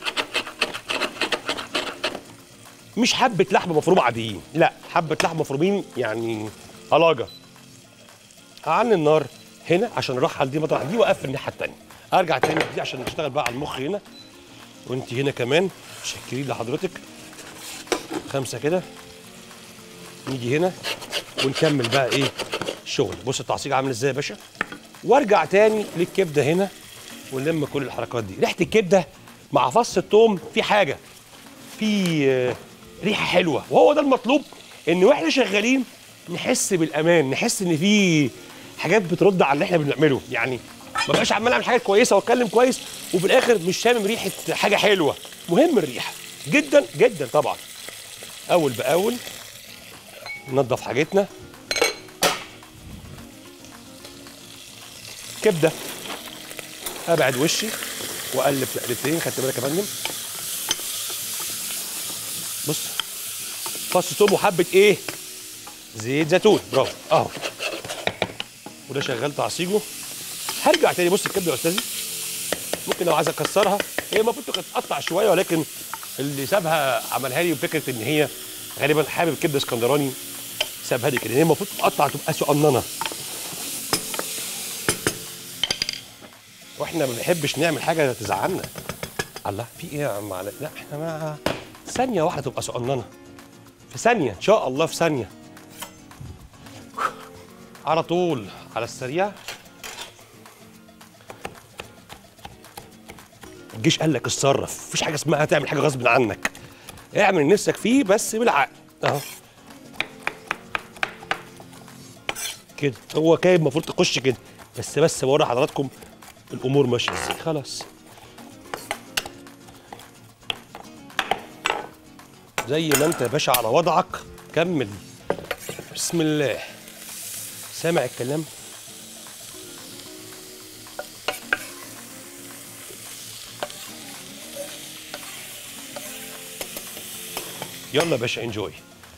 مش حبه لحمه مفرومه عاديين لا حبه لحمه مفرومين يعني علاجه هعلي النار هنا عشان ارحل دي مطرح دي واقفل الناحيه الثانيه ارجع تاني دي عشان نشتغل بقى على المخ هنا وانت هنا كمان متشكرين لحضرتك خمسه كده نيجي هنا ونكمل بقى ايه الشغل بص التعصيج عامل ازاي يا باشا وارجع تاني للكبده هنا ونلم كل الحركات دي ريحه الكبده مع فص الثوم في حاجه في آه، ريحه حلوه وهو ده المطلوب ان واحنا شغالين نحس بالامان نحس ان في حاجات بترد على اللي احنا بنعمله يعني ما بقاش عمال اعمل حاجات كويسه واتكلم كويس وفي الاخر مش شامم ريحه حاجه حلوه مهم الريحه جدا جدا طبعا اول باول ننضف حاجتنا كبده ابعد وشي واقلب تقلبتين خدت بالك يا فندم بص فص ثوم وحبه ايه زيت زيتون برافو اهو وده شغال تعصيجه هرجع تاني بص الكبده يا استاذي ممكن لو عايز اكسرها هي المفروض تتقطع شويه ولكن اللي سابها عملها لي بفكره ان هي غالبا حابب كبده اسكندراني سابها لي كده هي المفروض تتقطع تبقى صغننه واحنا ما بنحبش نعمل حاجه تزعلنا الله في ايه يا عم علاء لا احنا ما ثانيه واحده تبقى صغننه في ثانيه ان شاء الله في ثانيه على طول على السريع الجيش قال لك اتصرف مفيش حاجه اسمها تعمل حاجه غصب عنك اعمل اللي نفسك فيه بس بالعقل اهو كده هو كايب المفروض تخش كده بس بس بوري حضراتكم الامور ماشيه ازاي خلاص زي ما انت يا باشا على وضعك كمل بسم الله سامع الكلام يلا يا باشا انجوي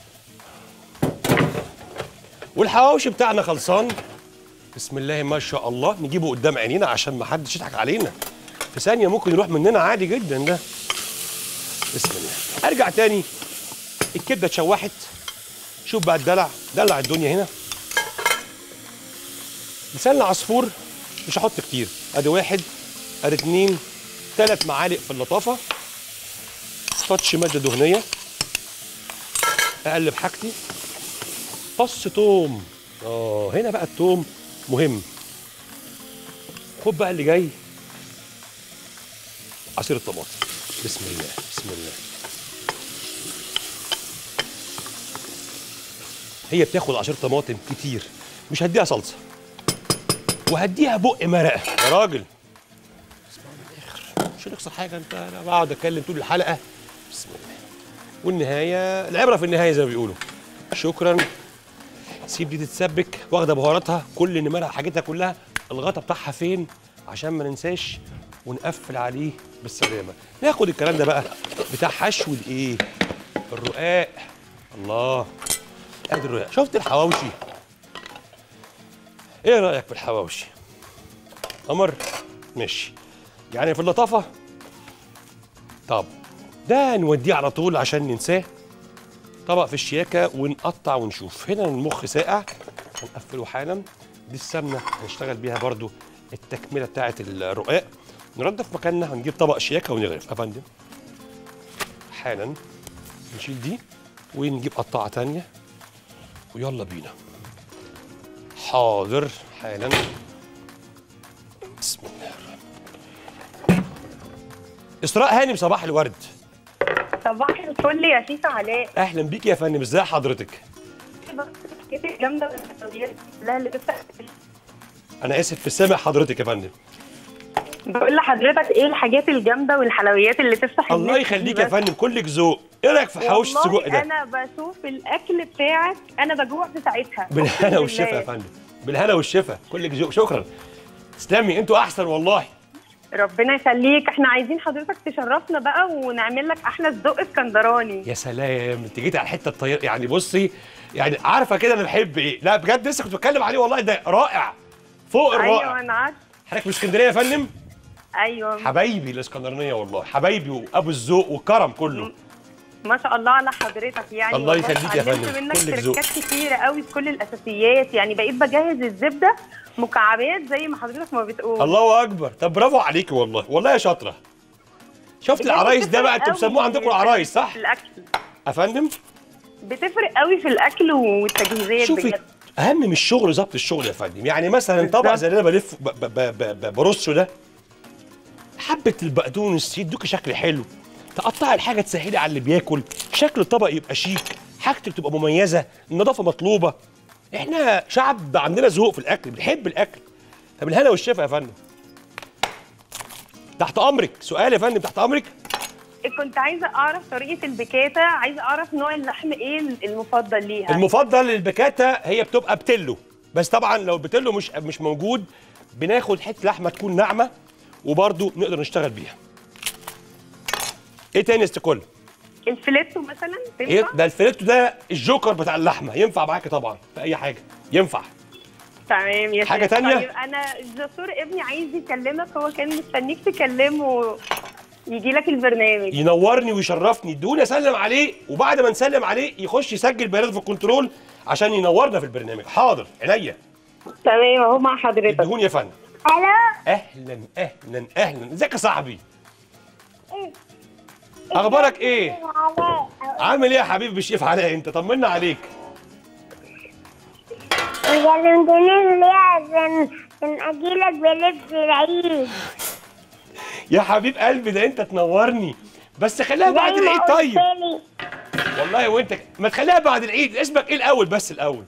والحواوشي بتاعنا خلصان بسم الله ما شاء الله نجيبه قدام عينينا عشان ما حدش يضحك علينا في ثانيه ممكن يروح مننا عادي جدا ده بسم الله ارجع تاني الكبده اتشوحت شوف بقى الدلع دلع الدنيا هنا لسان عصفور مش هحط كتير ادي واحد ادي اتنين تلات معالق في اللطافه تاتش ماده دهنيه اقلب حاجتي فص توم اه هنا بقى التوم مهم خد بقى اللي جاي عصير الطماطم بسم الله بسم الله هي بتاخد عصير طماطم كتير مش هديها صلصه وهديها بق مرقه يا راجل اسمع من الاخر مش هنخسر حاجه انت انا بقعد اتكلم طول الحلقه بسم الله والنهايه العبره في النهايه زي ما بيقولوا شكرا سيب دي تتسبك واخده بهاراتها كل نمرها حاجتها كلها الغطا بتاعها فين عشان ما ننساش ونقفل عليه بالسلامه ناخد الكلام ده بقى بتاع حشو الايه الرقاق الله ادي الرقاق شفت الحواوشي ايه رايك في الحواوشي قمر ماشي يعني في اللطافه طب ده نوديه على طول عشان ننساه طبق في الشياكه ونقطع ونشوف هنا المخ ساقع هنقفله حالا دي السمنه هنشتغل بيها برضو التكمله بتاعه الرقاق نرد في مكاننا هنجيب طبق شياكه ونغرف يا فندم حالا نشيل دي ونجيب قطاعه تانية ويلا بينا حاضر حالا بسم الله الرحمن اسراء هانم صباح الورد صباح الفل يا سيسا علاء اهلا بيك يا فندم ازي حضرتك كيف جامده والحلويات كلها اللي بتفتح انا اسف في سامع حضرتك يا فندم بقول لحضرتك ايه الحاجات الجامده والحلويات اللي تفتح الله النفس يخليك دي يا بس. فندم كلك ذوق ايه رايك في حواوشي والله السجق ده انا بشوف الاكل بتاعك انا بجوع في ساعتها بالهنا أقسم والشفا يا بالله. فندم بالهنا والشفا كلك ذوق شكرا تسلمي انتوا احسن والله ربنا يخليك احنا عايزين حضرتك تشرفنا بقى ونعمل لك احلى صدق اسكندراني يا سلام انت جيتي على الحته الطياره يعني بصي يعني عارفه كده انا بحب ايه لا بجد لسه كنت بتكلم عليه والله ده رائع فوق ايوه الرائع انا عارف حضرتك من اسكندريه يا فندم ايوه حبايبي الاسكندرانيه والله حبايبي وابو الذوق والكرم كله ما شاء الله على حضرتك يعني الله والله يخليك يا اتعلمت فندم، منك كلك ذوق. تركات كتيره قوي في كل الاساسيات يعني بقيت بجهز الزبده مكعبات زي ما حضرتك ما بتقول الله اكبر طب برافو عليكي والله والله يا شاطره شفت بجد العرايس ده بقى انتوا بتفرق بتسموه قوي عندكم العرايس صح في الاكل يا فندم بتفرق قوي في الاكل والتجهيزات شوفي بجد اهم من الشغل ظبط الشغل يا فندم يعني مثلا طبق بالظبط. زي اللي انا بلف ب- ب- ب- ب- ب- برصه ده حبه البقدونس يدوكي شكل حلو تقطعي الحاجه تسهلي على اللي بياكل شكل الطبق يبقى شيك حاجتك تبقى مميزه النظافه مطلوبه احنا شعب عندنا ذوق في الاكل بنحب الاكل طب الهنا والشفا يا فندم تحت امرك سؤال يا فندم تحت امرك كنت عايزه اعرف طريقه البكاته عايزه اعرف نوع اللحم ايه المفضل ليها المفضل للبكاتا هي بتبقى بتلو بس طبعا لو البتلو مش مش موجود بناخد حته لحمه تكون ناعمه وبرده نقدر نشتغل بيها ايه تاني يا ست كل الفليتو مثلا ايه تنفع ده الفريتو ده الجوكر بتاع اللحمه ينفع معاكي طبعا في اي حاجه ينفع تمام يا حاجة شيخ. تانية؟ طيب انا الدكتور ابني عايز يكلمك هو كان مستنيك تكلمه يجي لك البرنامج ينورني ويشرفني ادوني اسلم عليه وبعد ما نسلم عليه يخش يسجل بياناته في الكنترول عشان ينورنا في البرنامج حاضر عينيا تمام اهو مع حضرتك ادهوني يا فندم الو اهلا اهلا اهلا ازيك يا صاحبي اخبارك ايه علاء عامل ايه يا حبيبي بالشيف علاء انت طمنا عليك كلمتني ليه عشان عشان اجيلك بلبس العيد يا حبيب قلبي ده انت تنورني بس خليها بعد زي ما العيد قلت طيب لي. والله وانت ك- ما تخليها بعد العيد اسمك ايه الاول بس الاول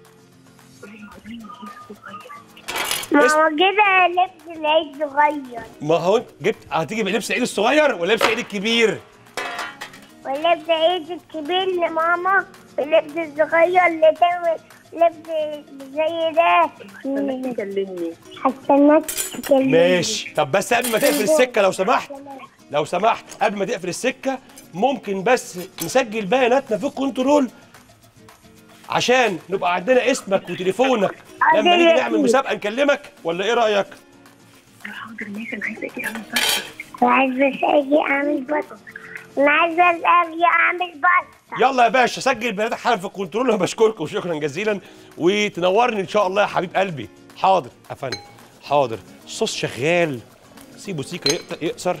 ما اسم- هو كده لبس العيد صغير ما هو انت جبت هتيجي بلبس العيد الصغير ولا لبس العيد الكبير ولبس العيد الكبير لماما واللبس الصغير لتعمل لبس زي ده تكلمني هستناك تكلمني ماشي طب بس قبل ما تقفل السكه لو سمحت لو سمحت قبل ما تقفل السكه ممكن بس نسجل بياناتنا في الكنترول عشان نبقى عندنا اسمك وتليفونك لما نيجي نعمل مسابقه نكلمك ولا ايه رايك حاضر ماشي انا عايزه اجي اعمل بس وعايزة أجي أعمل بط أنا عايزة أجي أعمل بط يلا يا باشا سجل بياناتك حالا في الكنترول انا بشكركم وشكرا جزيلا وتنورني ان شاء الله يا حبيب قلبي حاضر يا فندم حاضر الصوص شغال سيبه سيكه يقط- يقصر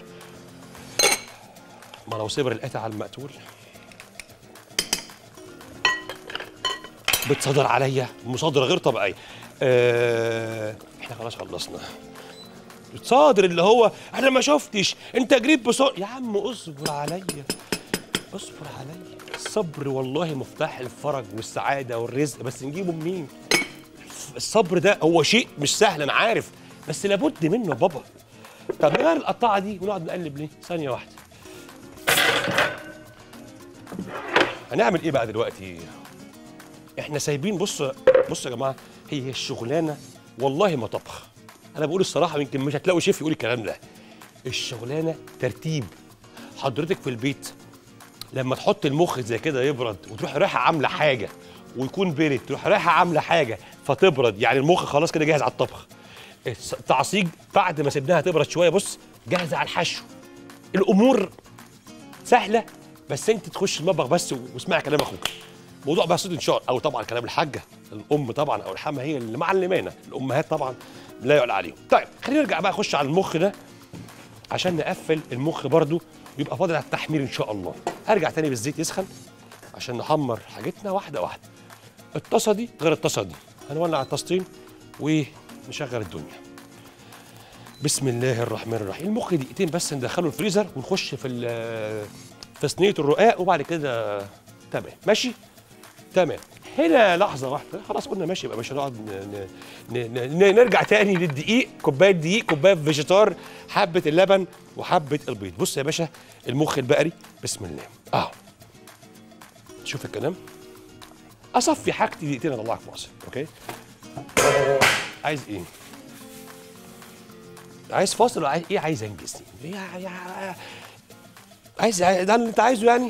ما لو صبر القطع على المقتول بتصدر عليا مصادره غير طبيعيه آه احنا خلاص خلصنا بتصادر اللي هو انا ما شفتش انت جريت بسرعه يا عم اصبر عليا اصبر عليا الصبر والله مفتاح الفرج والسعاده والرزق بس نجيبه منين الصبر ده هو شيء مش سهل انا عارف بس لابد منه يا بابا طب نغير القطاعه دي ونقعد نقلب ليه ثانيه واحده هنعمل ايه بقى دلوقتي احنا سايبين بص بص يا جماعه هي الشغلانه والله ما طبخ انا بقول الصراحه يمكن مش هتلاقوا شيف يقول الكلام ده الشغلانه ترتيب حضرتك في البيت لما تحط المخ زي كده يبرد وتروح رايحه عامله حاجه ويكون برد تروح رايحه عامله حاجه فتبرد يعني المخ خلاص كده جاهز على الطبخ الس- التعصيج بعد ما سيبناها تبرد شويه بص جاهزه على الحشو الامور سهله بس انت تخش المطبخ بس واسمعي كلام اخوك موضوع بسيط ان شاء الله او طبعا كلام الحاجه الام طبعا او الحما هي اللي معلمانا الامهات طبعا لا يعلى عليهم طيب خلينا نرجع بقى نخش على المخ ده عشان نقفل المخ برضو يبقى فاضل على التحمير ان شاء الله هرجع تاني بالزيت يسخن عشان نحمر حاجتنا واحده واحده الطاسه دي غير الطاسه دي هنولع الطاستين ونشغل الدنيا بسم الله الرحمن الرحيم المخ دقيقتين بس ندخله الفريزر ونخش في ال- في صينيه الرقاق وبعد كده تمام ماشي تمام هنا لحظه واحده خلاص قلنا ماشي يبقى مش هنقعد ن- ن- ن- ن- نرجع تاني للدقيق كوبايه دقيق كوبايه فيجيتار حبه اللبن وحبه البيض بص يا باشا المخ البقري بسم الله اه شوف الكلام اصفي حاجتي دقيقتين اطلعك فاصل اوكي عايز ايه عايز فاصل ولا عايز ايه عايز انجز يا يا عايز ده اللي انت عايزه يعني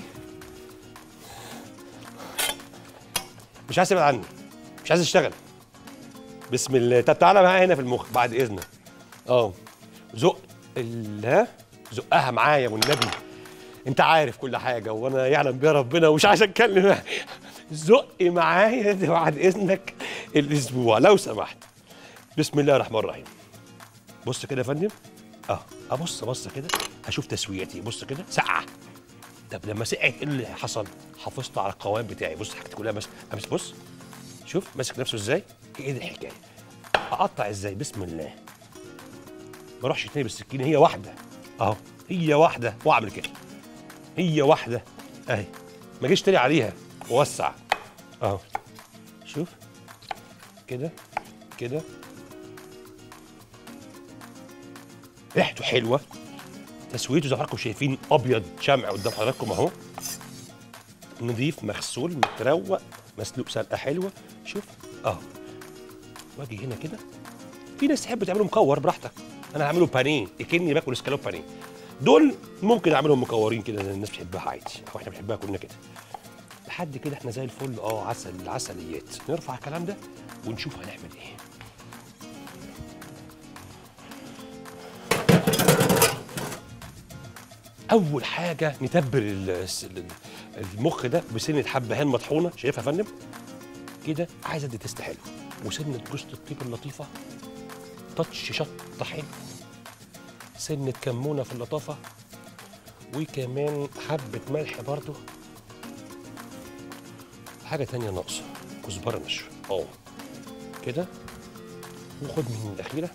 مش عايز تبعد عني مش عايز اشتغل بسم الله طب تعالى معايا هنا في المخ بعد اذنك اه زق لا زقها معايا والنبي انت عارف كل حاجه وانا يعلم بيها ربنا ومش عايز اتكلم زق معايا ده بعد اذنك الاسبوع لو سمحت بسم الله الرحمن الرحيم بص كده يا فندم اه ابص بص كده هشوف تسويتي بص كده سقعه طب لما سقعت ايه اللي حصل حافظت على القوام بتاعي بص حاجتي كلها ماسك امس بص شوف ماسك نفسه ازاي ايه دي الحكايه اقطع ازاي بسم الله ما اروحش تاني بالسكينه هي واحده اهو هي واحده واعمل كده هي واحده اهي ما جيش تاني عليها ووسع اهو شوف كده كده ريحته حلوه تسويته زي ما حضراتكم شايفين ابيض شمع قدام حضراتكم اهو نضيف مغسول متروق مسلوق سلقه حلوه شوف اه واجي هنا كده في ناس تحب تعمله مكور براحتك انا هعمله بانيه اكني باكل اسكالوب بانيه دول ممكن اعملهم مكورين كده زي الناس بتحبها عادي او احنا بنحبها كلنا كده لحد كده احنا زي الفل اه عسل عسليات نرفع الكلام ده ونشوف هنعمل ايه اول حاجه نتبل ال- ال- المخ ده بسنه حبهان مطحونه شايفها يا فندم كده عايز ادي تيست حلو وسنه جوز الطيب اللطيفه تاتش شطه حلو سنه كمونه في اللطافه وكمان حبه ملح برضو حاجه تانية ناقصه كزبره نشوه اه كده وخد من الاخيره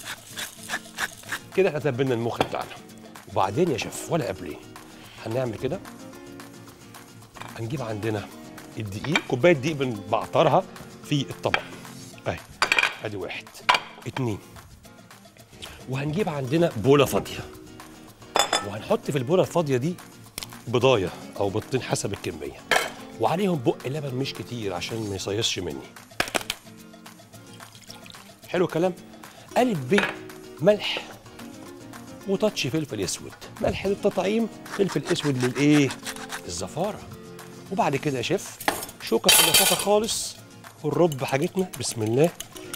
كده احنا تبلنا المخ بتاعنا وبعدين يا شيف ولا قبل ايه هنعمل كده هنجيب عندنا الدقيق كوبايه دقيق بنبعترها في الطبق اهي ادي واحد اتنين وهنجيب عندنا بوله فاضيه وهنحط في البوله الفاضيه دي بضايه او بيضتين حسب الكميه وعليهم بق لبن مش كتير عشان ما يصيصش مني حلو الكلام الف ب ملح وتاتش فلفل اسود ملح للتطعيم فلفل اسود للايه الزفاره وبعد كده يا شيف شوكه في اللفافه خالص والرب حاجتنا بسم الله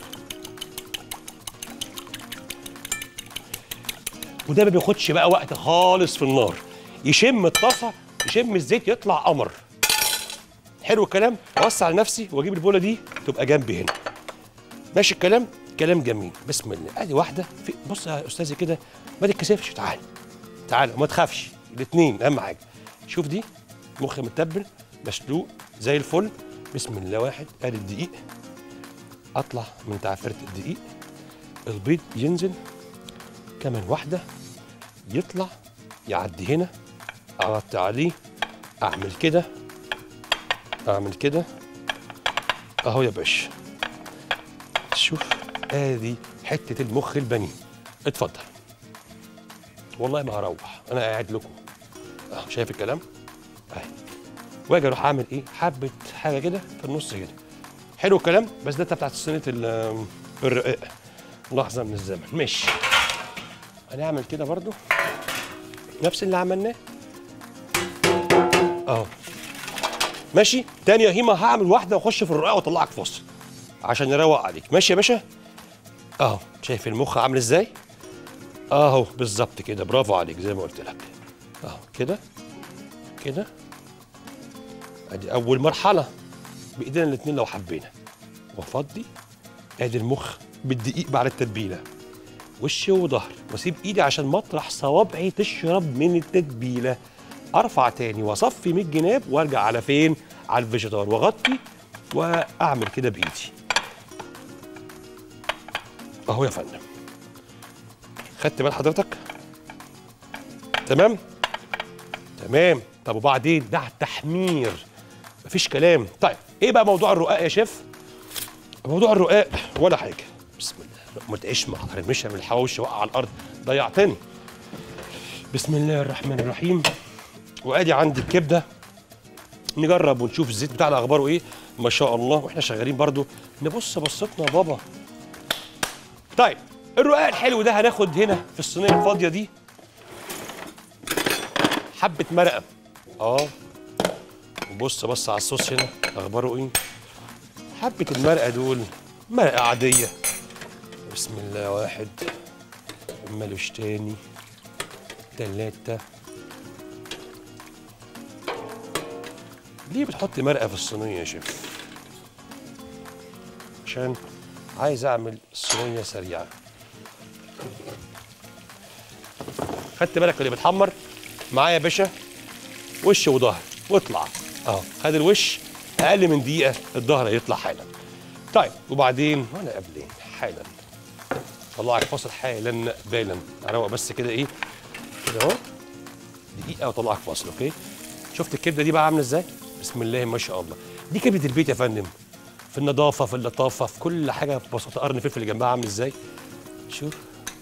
وده ما بياخدش بقى وقت خالص في النار يشم الطاسه يشم الزيت يطلع قمر حلو الكلام اوسع لنفسي واجيب البوله دي تبقى جنبي هنا ماشي الكلام كلام جميل بسم الله ادي واحده في بص يا استاذي كده ما تتكسفش تعال تعال وما تخافش الاثنين اهم حاجه شوف دي مخ متبل مسلوق زي الفل بسم الله واحد ادي الدقيق اطلع من تعفره الدقيق البيض ينزل كمان واحده يطلع يعدي هنا اغطي عليه اعمل كده اعمل كده اهو يا باشا شوف ادي حته المخ البني اتفضل والله ما هروح انا قاعد لكم اهو شايف الكلام اهي واجي اروح اعمل ايه حبه حاجه كده في النص كده حلو الكلام بس ده بتاعت صينيه ال- الرقاق لحظه من الزمن ماشي هنعمل كده برضو نفس اللي عملناه اهو ماشي تاني يا هيما هعمل واحده واخش في الرقاق واطلعك فاصل عشان نروق عليك ماشي يا باشا اهو شايف المخ عامل ازاي اهو بالظبط كده برافو عليك زي ما قلت لك اهو كده كده ادي اول مرحله بايدينا الاثنين لو حبينا وافضي ادي المخ بالدقيق بعد التتبيله وش وظهر واسيب ايدي عشان مطرح صوابعي تشرب من التتبيله ارفع تاني واصفي من الجناب وارجع على فين على الفيجيتار واغطي واعمل كده بايدي اهو يا فندم خدت بال حضرتك تمام تمام طب وبعدين ده تحمير مفيش كلام طيب ايه بقى موضوع الرقاق يا شيف موضوع الرقاق ولا حاجه بسم الله ما تعيش مع هرمشها من الحواوشي وقع على الارض ضيعتني بسم الله الرحمن الرحيم وادي عندي الكبده نجرب ونشوف الزيت بتاعنا اخباره ايه ما شاء الله واحنا شغالين برضو نبص بصتنا يا بابا طيب الرقاق الحلو ده هناخد هنا في الصينيه الفاضيه دي حبه مرقه اه وبص بص على الصوص هنا اخباره ايه حبه المرقه دول مرقه عاديه بسم الله واحد ملوش تاني تلاتة ليه بتحط مرقة في الصينية يا شيف؟ عشان عايز أعمل صينية سريعة خدت بالك اللي بتحمر معايا يا باشا وش وظهر واطلع اهو خد الوش اقل من دقيقه الظهر هيطلع حالا طيب وبعدين وانا قبلين حالا طلعك فاصل حالا بالا اروق بس كده ايه كده اهو دقيقه واطلعك فاصل اوكي شفت الكبده دي بقى عامله ازاي بسم الله ما شاء الله دي كبده البيت يا فندم في النظافه في اللطافه في كل حاجه ببساطه قرن فلفل اللي جنبها عامل ازاي شوف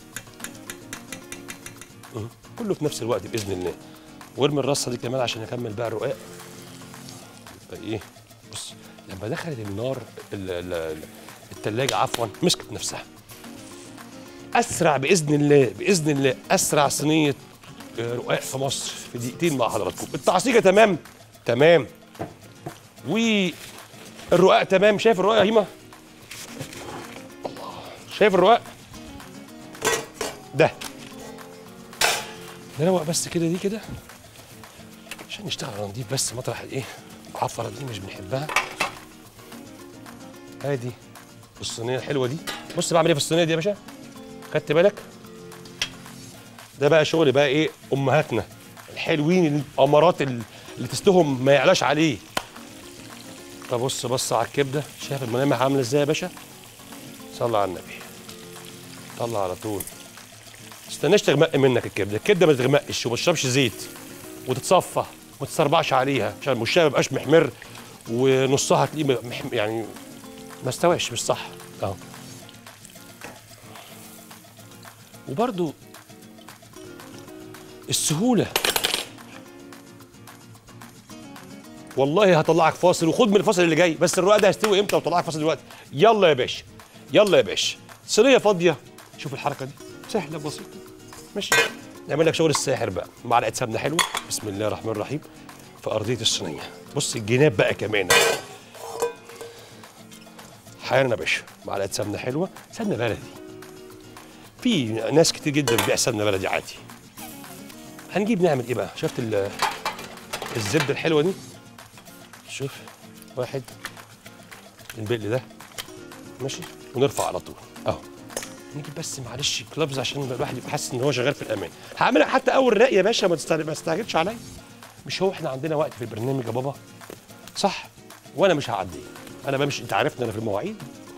مم. كله في نفس الوقت باذن الله وارمي الرصه دي كمان عشان اكمل بقى الرقاق يبقى ايه بص لما دخلت النار ال- ال- ال- التلاجة عفوا مسكت نفسها اسرع باذن الله باذن الله اسرع صينيه آه، رقاق في مصر في دقيقتين مع حضراتكم التعصيجه تمام تمام والرقاق تمام شايف الرقاق يا هيما الله شايف الرقاق ده نروق بس كده دي كده عشان نشتغل على نضيف بس مطرح الايه العفره دي مش بنحبها ادي الصينيه الحلوه دي بص بعمل ايه في الصينيه دي يا باشا خدت بالك ده بقى شغل بقى ايه امهاتنا الحلوين الامارات ال- اللي تستهم ما يعلاش عليه طب بص بص على الكبده شايف الملامح عامله ازاي يا باشا صلى على النبي طلع على طول تستناش تغمق منك الكبده الكبده ما تغمقش وما تشربش زيت وتتصفى ما تسربعش عليها عشان وشها ما يبقاش محمر ونصها تلاقيه محم يعني ما استواش مش صح اهو وبرده السهوله والله هطلعك فاصل وخد من الفاصل اللي جاي بس الرقاق ده هيستوي امتى وطلعك فاصل دلوقتي يلا يا باشا يلا يا باشا صينيه فاضيه شوف الحركه دي سهله بسيطه ماشي نعمل لك شغل الساحر بقى معلقه سمنه حلوه بسم الله الرحمن الرحيم في ارضيه الصينيه بص الجناب بقى كمان حالا يا باشا معلقه سمنه حلوه سمنه بلدي في ناس كتير جدا بتبيع سمنه بلدي عادي هنجيب نعمل ايه بقى شفت ال- الزبده الحلوه دي شوف واحد البقل ده ماشي ونرفع على طول اهو نجيب بس معلش كلابز عشان الواحد يبقى حاسس ان هو شغال في الامان هعملها حتى اول رأي يا باشا ما تستعجل- ما تستعجلش عليا مش هو احنا عندنا وقت في البرنامج يا بابا صح وانا مش هعدي انا بمشي انت عارفني انا في المواعيد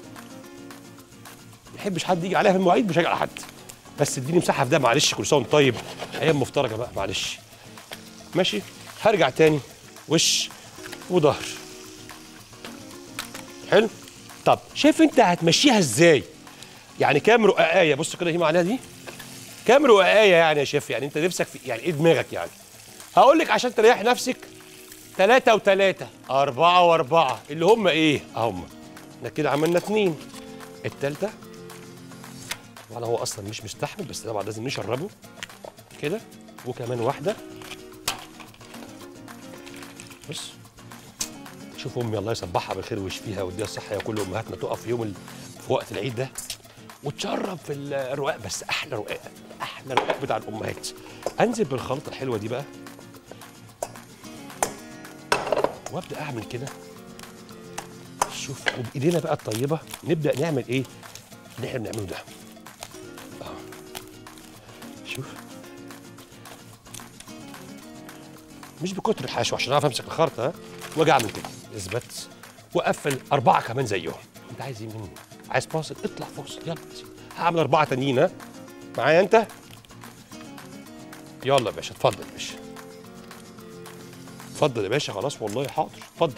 ما يحبش حد يجي عليها في المواعيد مش هاجي على حد بس اديني مساحه في ده معلش كل سنه وانت طيب ايام مفترجه بقى معلش ماشي هرجع تاني وش وظهر حلو طب شايف انت هتمشيها ازاي يعني كام رقاقايه بص كده هي عليها دي كام رقاقايه يعني يا شيف يعني انت نفسك في يعني ايه دماغك يعني هقول لك عشان تريح نفسك ثلاثة وثلاثة أربعة وأربعة اللي هم إيه؟ هم احنا كده عملنا اتنين التالتة طبعا هو أصلا مش مستحمل بس طبعا لازم نشربه كده وكمان واحدة بص شوف أمي الله يصبحها بالخير ويشفيها ويديها الصحة يا كل أمهاتنا تقف في يوم ال... في وقت العيد ده وتشرب في الرقاق بس أحلى رقاق أحلى رقاق بتاع الأمهات أنزل بالخلطة الحلوة دي بقى وابدا اعمل كده شوف وبايدينا بقى الطيبه نبدا نعمل ايه اللي احنا بنعمله ده اه شوف مش بكتر الحشو عشان اعرف امسك الخرطه ها واجي اعمل كده اثبت واقفل اربعه كمان زيهم انت عايز ايه مني عايز فاصل اطلع فاصل يلا يا سيدي. هعمل اربعه تانيين ها معايا انت يلا يا باشا اتفضل يا باشا اتفضل يا باشا خلاص والله حاضر اتفضل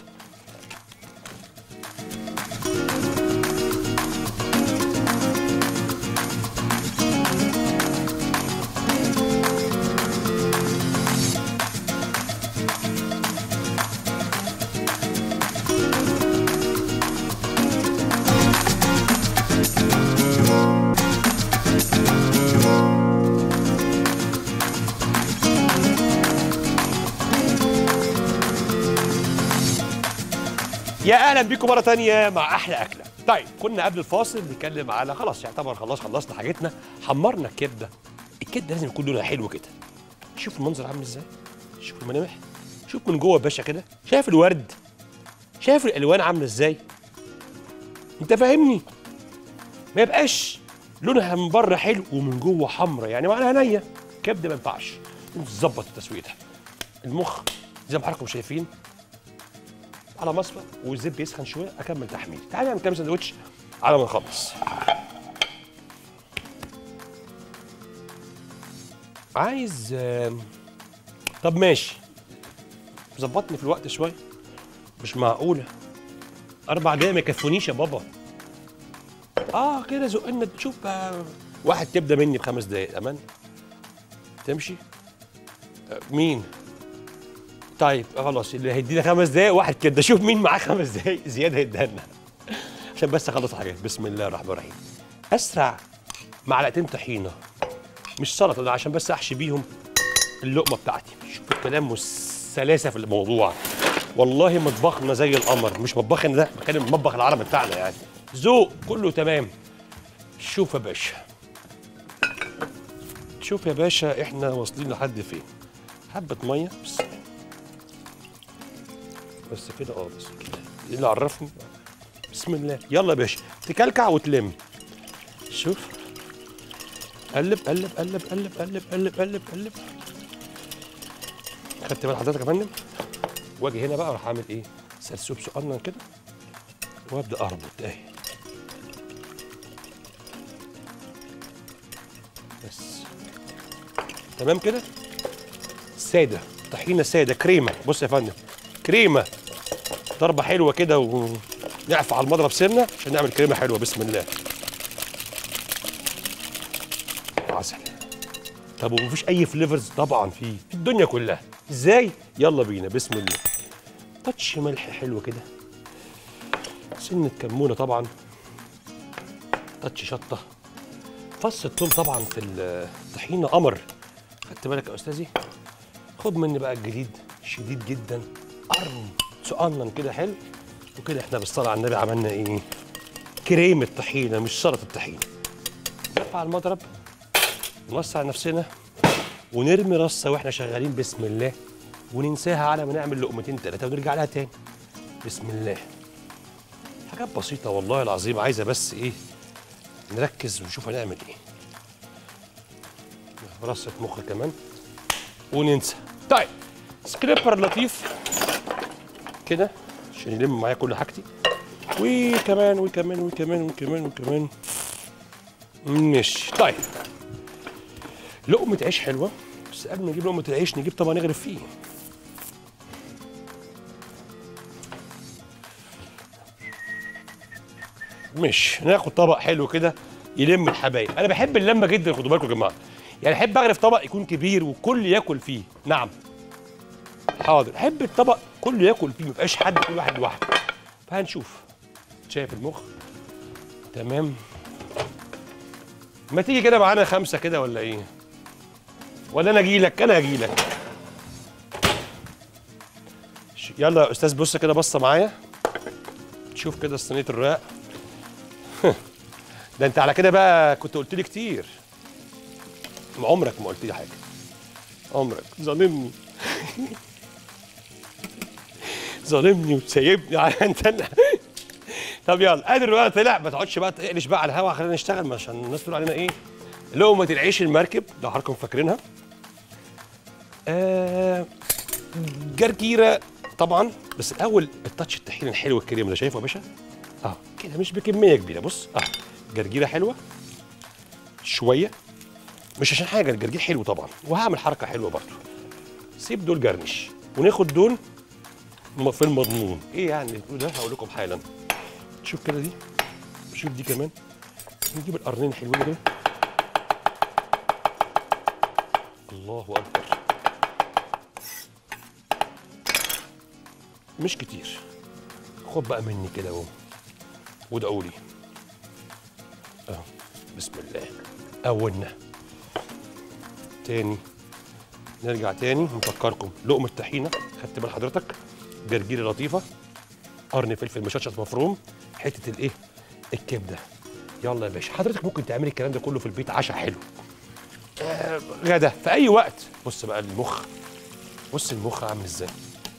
يا اهلا بيكم مره تانية مع احلى اكله طيب كنا قبل الفاصل بنتكلم على خلاص يعتبر خلاص خلصنا حاجتنا حمرنا الكبده الكبده لازم يكون لونها حلو كده شوف المنظر عامل ازاي شوف الملامح شوف من جوه يا باشا كده شايف الورد شايف الالوان عامله ازاي انت فاهمني ما يبقاش لونها من بره حلو ومن جوه حمرا يعني معناها نيه كبده ما ينفعش تظبط التسويه ده المخ زي ما حضراتكم شايفين على مصفى والزيت بيسخن شويه اكمل تحميل تعالى نعمل كام سندوتش على ما نخلص عايز آم، طب ماشي ظبطني في الوقت شويه مش معقوله اربع دقايق ما يكفونيش يا بابا اه كده زقنا شوف بقى واحد تبدا مني بخمس دقايق امان تمشي آه، مين طيب خلاص اللي هيدينا خمس دقايق واحد كده شوف مين معاه خمس دقايق زياده هيديها لنا عشان بس اخلص حاجات بسم الله الرحمن الرحيم اسرع معلقتين طحينه مش سلطه ده عشان بس احشي بيهم اللقمه بتاعتي شوف الكلام والسلاسه في الموضوع والله مطبخنا زي القمر مش مطبخنا ده بتكلم المطبخ العربي بتاعنا يعني ذوق كله تمام شوف يا باشا شوف يا باشا احنا واصلين لحد فين حبه ميه بس بس كده اه بس كده إيه اللي عرفني بسم الله يلا يا باشا تكلكع وتلم شوف قلب قلب قلب قلب قلب قلب قلب قلب خدت بال حضرتك يا فندم واجي هنا بقى اروح اعمل ايه سلسوب صغنن كده وابدا اربط اهي بس تمام كده ساده طحينه ساده كريمه بص يا فندم كريمه ضربه حلوه كده ونعفى على المضرب سنه عشان نعمل كريمه حلوه بسم الله عسل طب ومفيش اي فليفرز طبعا في في الدنيا كلها ازاي يلا بينا بسم الله تاتش ملح حلو كده سنه كمونه طبعا تاتش شطه فص الثوم طبعا في الطحينه قمر خدت بالك يا استاذي خد مني بقى الجديد شديد جدا قرن صقنن كده حلو وكده احنا بالصلاه على النبي عملنا ايه كريمه طحينه مش سلطه الطحينه نرفع المضرب نوسع نفسنا ونرمي رصه واحنا شغالين بسم الله وننساها على ما نعمل لقمتين ثلاثه ونرجع لها تاني بسم الله حاجات بسيطه والله العظيم عايزه بس ايه نركز ونشوف هنعمل ايه رصه مخ كمان وننسى طيب سكريبر لطيف كده عشان يلم معايا كل حاجتي وكمان وكمان وكمان وكمان وكمان ماشي طيب لقمة عيش حلوة بس قبل ما نجيب لقمة العيش نجيب طبق نغرف فيه مش ناخد طبق حلو كده يلم الحبايب انا بحب اللمه جدا خدوا بالكم يا جماعه يعني احب اغرف طبق يكون كبير والكل ياكل فيه نعم حاضر احب الطبق كله ياكل فيه ما يبقاش حد كل واحد لوحده فهنشوف شايف المخ تمام ما تيجي كده معانا خمسه كده ولا ايه ولا انا اجي لك انا اجي لك ش- يلا يا استاذ بص كده بصه معايا شوف كده صينيه الرقاق ده انت على كده بقى كنت قلت لي كتير ما عمرك ما قلت لي حاجه عمرك ظالمني ظالمني وسايبني على انت اللي- طب يلا قادر بقى طلع ما تقعدش بقى تقلش بقى على الهوا خلينا نشتغل عشان الناس تقول علينا ايه لقمه العيش المركب لو حضراتكم فاكرينها آه جرجيره طبعا بس الاول التاتش الطحين الحلو الكريم ده شايفه يا باشا اه كده مش بكميه كبيره بص اه جرجيره حلوه شويه مش عشان حاجه الجرجير حلو طبعا وهعمل حركه حلوه برضو سيب دول جرنش وناخد دول م- في المضمون ايه يعني اللي بتقول ده هقول لكم حالا شوف كده دي شوف دي كمان نجيب القرنين الحلوين دول الله اكبر مش كتير خد بقى مني كده اهو وادعوا لي اهو بسم الله اولنا تاني نرجع تاني نفكركم لقمة طحينة خدت بال حضرتك جرجيرة لطيفة قرن فلفل مشطشط مفروم حتة الايه الكبدة يلا يا باشا حضرتك ممكن تعملي الكلام ده كله في البيت عشاء حلو آه غدا في اي وقت بص بقى المخ بص المخ عامل ازاي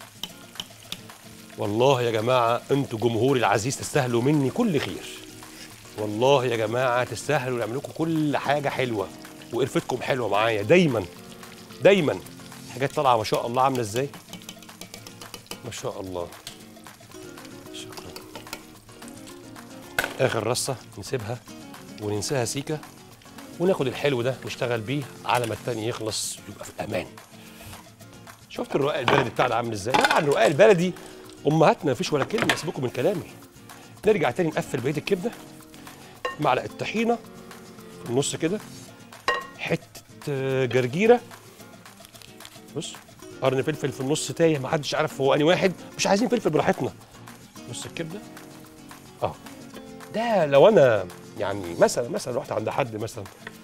والله يا جماعة انتوا جمهوري العزيز تستاهلوا مني كل خير والله يا جماعة تستاهلوا نعمل لكم كل حاجة حلوة وقرفتكم حلوة معايا دايما دايما حاجات طالعة ما شاء الله عاملة ازاي ما شاء الله شكرا اخر رصة نسيبها وننساها سيكة وناخد الحلو ده نشتغل بيه على ما التاني يخلص يبقى في امان شفت الرقاق البلدي بتاعنا عامل ازاي طبعا الرقاق البلدي امهاتنا مفيش ولا كلمه سيبكم من كلامي نرجع تاني نقفل بقيه الكبده معلقه طحينه في النص كده حته آه، جرجيره بص قرن فلفل في النص تايه ما حدش عارف هو اني واحد مش عايزين فلفل براحتنا بص الكبده اه ده لو انا يعني مثلا مثلا رحت عند حد مثلا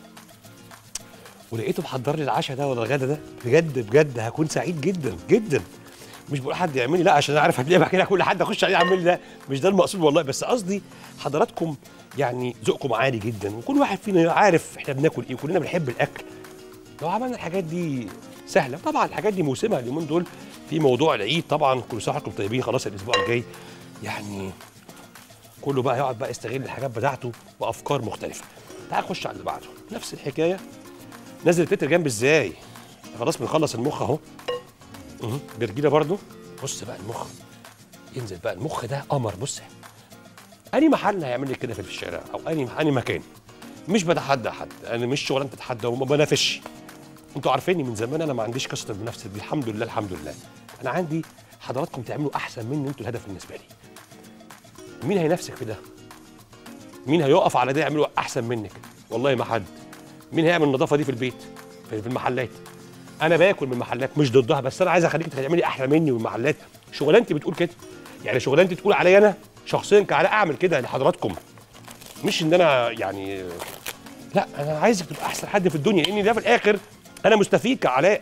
ولقيته محضر لي العشاء ده ولا الغدا ده بجد بجد هكون سعيد جدا جدا مش بقول حد يعمل لي لا عشان اعرف هتلاقي بعد كده كل حد اخش عليه يعمل لي ده مش ده المقصود والله بس قصدي حضراتكم يعني ذوقكم عالي جدا وكل واحد فينا عارف احنا بناكل ايه وكلنا بنحب الاكل لو عملنا الحاجات دي سهله طبعا الحاجات دي موسمها اليومين دول في موضوع العيد طبعا كل سنه وانتم طيبين خلاص الاسبوع الجاي يعني كله بقى يقعد بقى يستغل الحاجات بتاعته بافكار مختلفه تعال نخش على اللي بعده نفس الحكايه نزل الفلتر جنب ازاي خلاص بنخلص المخ اهو مه. جرجيره برضو بص بقى المخ ينزل بقى المخ ده قمر بص اني محل هيعمل لي كده في الشارع او اني اني مكان مش بتحدى حد انا مش شغلانه تتحدى وما بنافسش انتوا عارفيني من زمان انا ما عنديش قصه المنافسه دي الحمد لله الحمد لله انا عندي حضراتكم تعملوا احسن مني انتوا الهدف بالنسبه لي مين هينافسك في ده مين هيقف على ده يعمله احسن منك والله ما حد مين هيعمل النظافه دي في البيت في في المحلات انا باكل من المحلات مش ضدها بس انا عايز اخليك تعملي احلى مني من المحلات شغلانتي بتقول كده يعني شغلانتي تقول عليا انا شخصيا كعلاء اعمل كده لحضراتكم مش ان انا يعني لا انا عايزك تبقى احسن حد في الدنيا لان ده في الاخر انا مستفيد كعلاء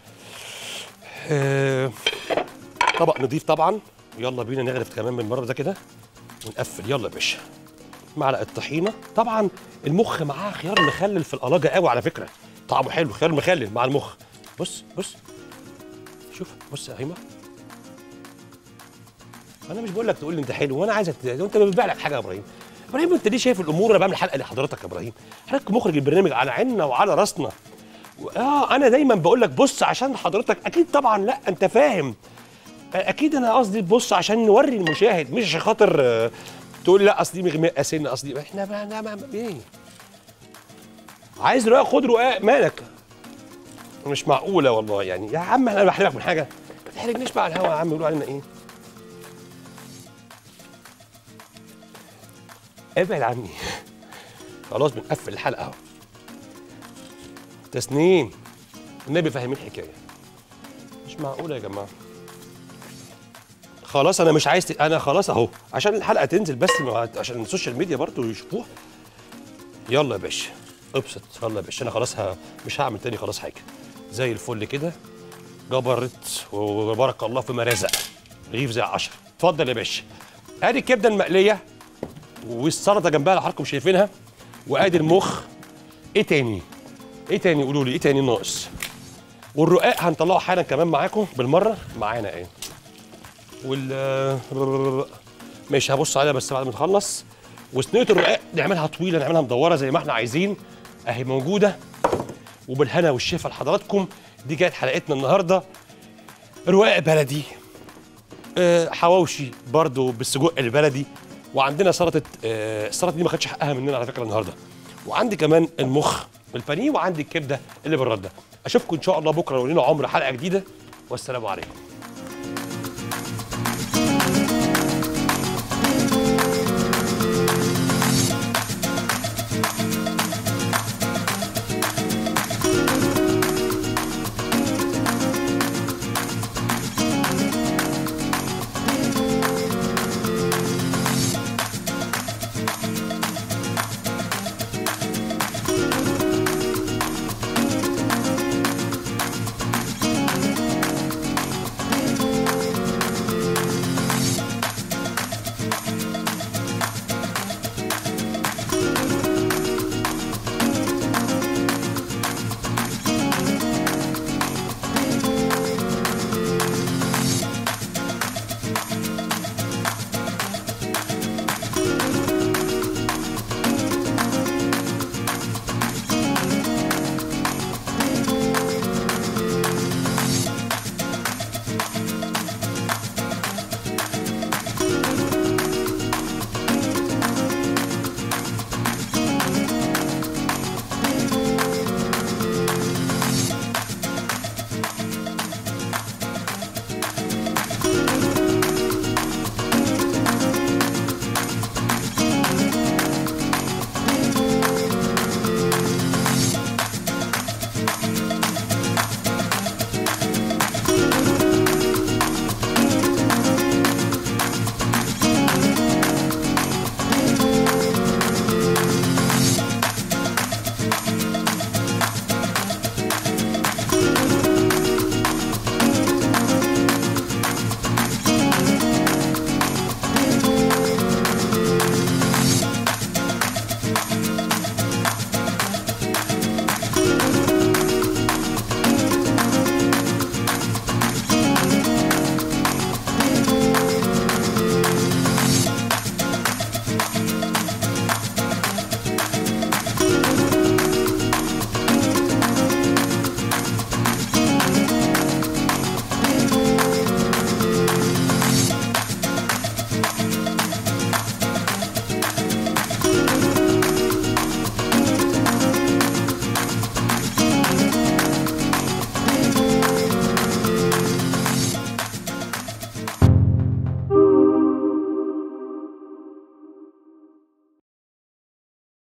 آه، طبق نضيف طبعا يلا بينا نغرف كمان من مره ده كده ونقفل يلا يا باشا معلقه طحينه طبعا المخ معاه خيار مخلل في القلاجه قوي على فكره طعمه حلو خيار مخلل مع المخ بص بص شوف بص يا هيما انا مش بقول لك تقول لي انت حلو وانا عايزك ت- انت بتبيع لك حاجه يا ابراهيم ابراهيم انت ليه شايف الامور انا بعمل حلقه لحضرتك يا ابراهيم حضرتك مخرج البرنامج على عيننا وعلى راسنا و- اه انا دايما بقول لك بص عشان حضرتك اكيد طبعا لا انت فاهم اكيد انا قصدي تبص عشان نوري المشاهد مش عشان خاطر آه، تقول لا اصل دي مغمقه سن اصل دي احنا بقى ما ما ايه عايز رقاق خد رقاق مالك مش معقوله والله يعني يا عم انا بحرجك من حاجه ما تحرجنيش بقى على الهوا يا عم يقولوا علينا ايه ابعد عني خلاص بنقفل الحلقه اهو تسنيم النبي فاهمين الحكايه مش معقوله يا جماعه خلاص انا مش عايز ت... انا خلاص اهو عشان الحلقه تنزل بس ما- عشان السوشيال ميديا برضو يشوفوها يلا يا باشا ابسط يلا يا باشا انا خلاص ه... مش هعمل تاني خلاص حاجه زي الفل كده جبرت وبارك الله فيما رزق رغيف زي عشرة اتفضل يا باشا ادي الكبده المقليه والسلطه جنبها اللي حضراتكم شايفينها وادي المخ ايه تاني ايه تاني قولوا لي ايه تاني ناقص والرقاق هنطلعه حالا كمان معاكم بالمره معانا ايه وال ماشي هبص عليها بس بعد ما نخلص وصينيه الرقاق نعملها طويله نعملها مدوره زي ما احنا عايزين اهي موجوده وبالهنا والشفا لحضراتكم دي كانت حلقتنا النهارده رقاق بلدي آه، حواوشي برضو بالسجق البلدي وعندنا سلطه آه، السلطه دي ما خدش حقها مننا على فكره النهارده وعندي كمان المخ بالبانيه وعندي الكبده اللي بالرده اشوفكم ان شاء الله بكره لو لينا عمر حلقه جديده والسلام عليكم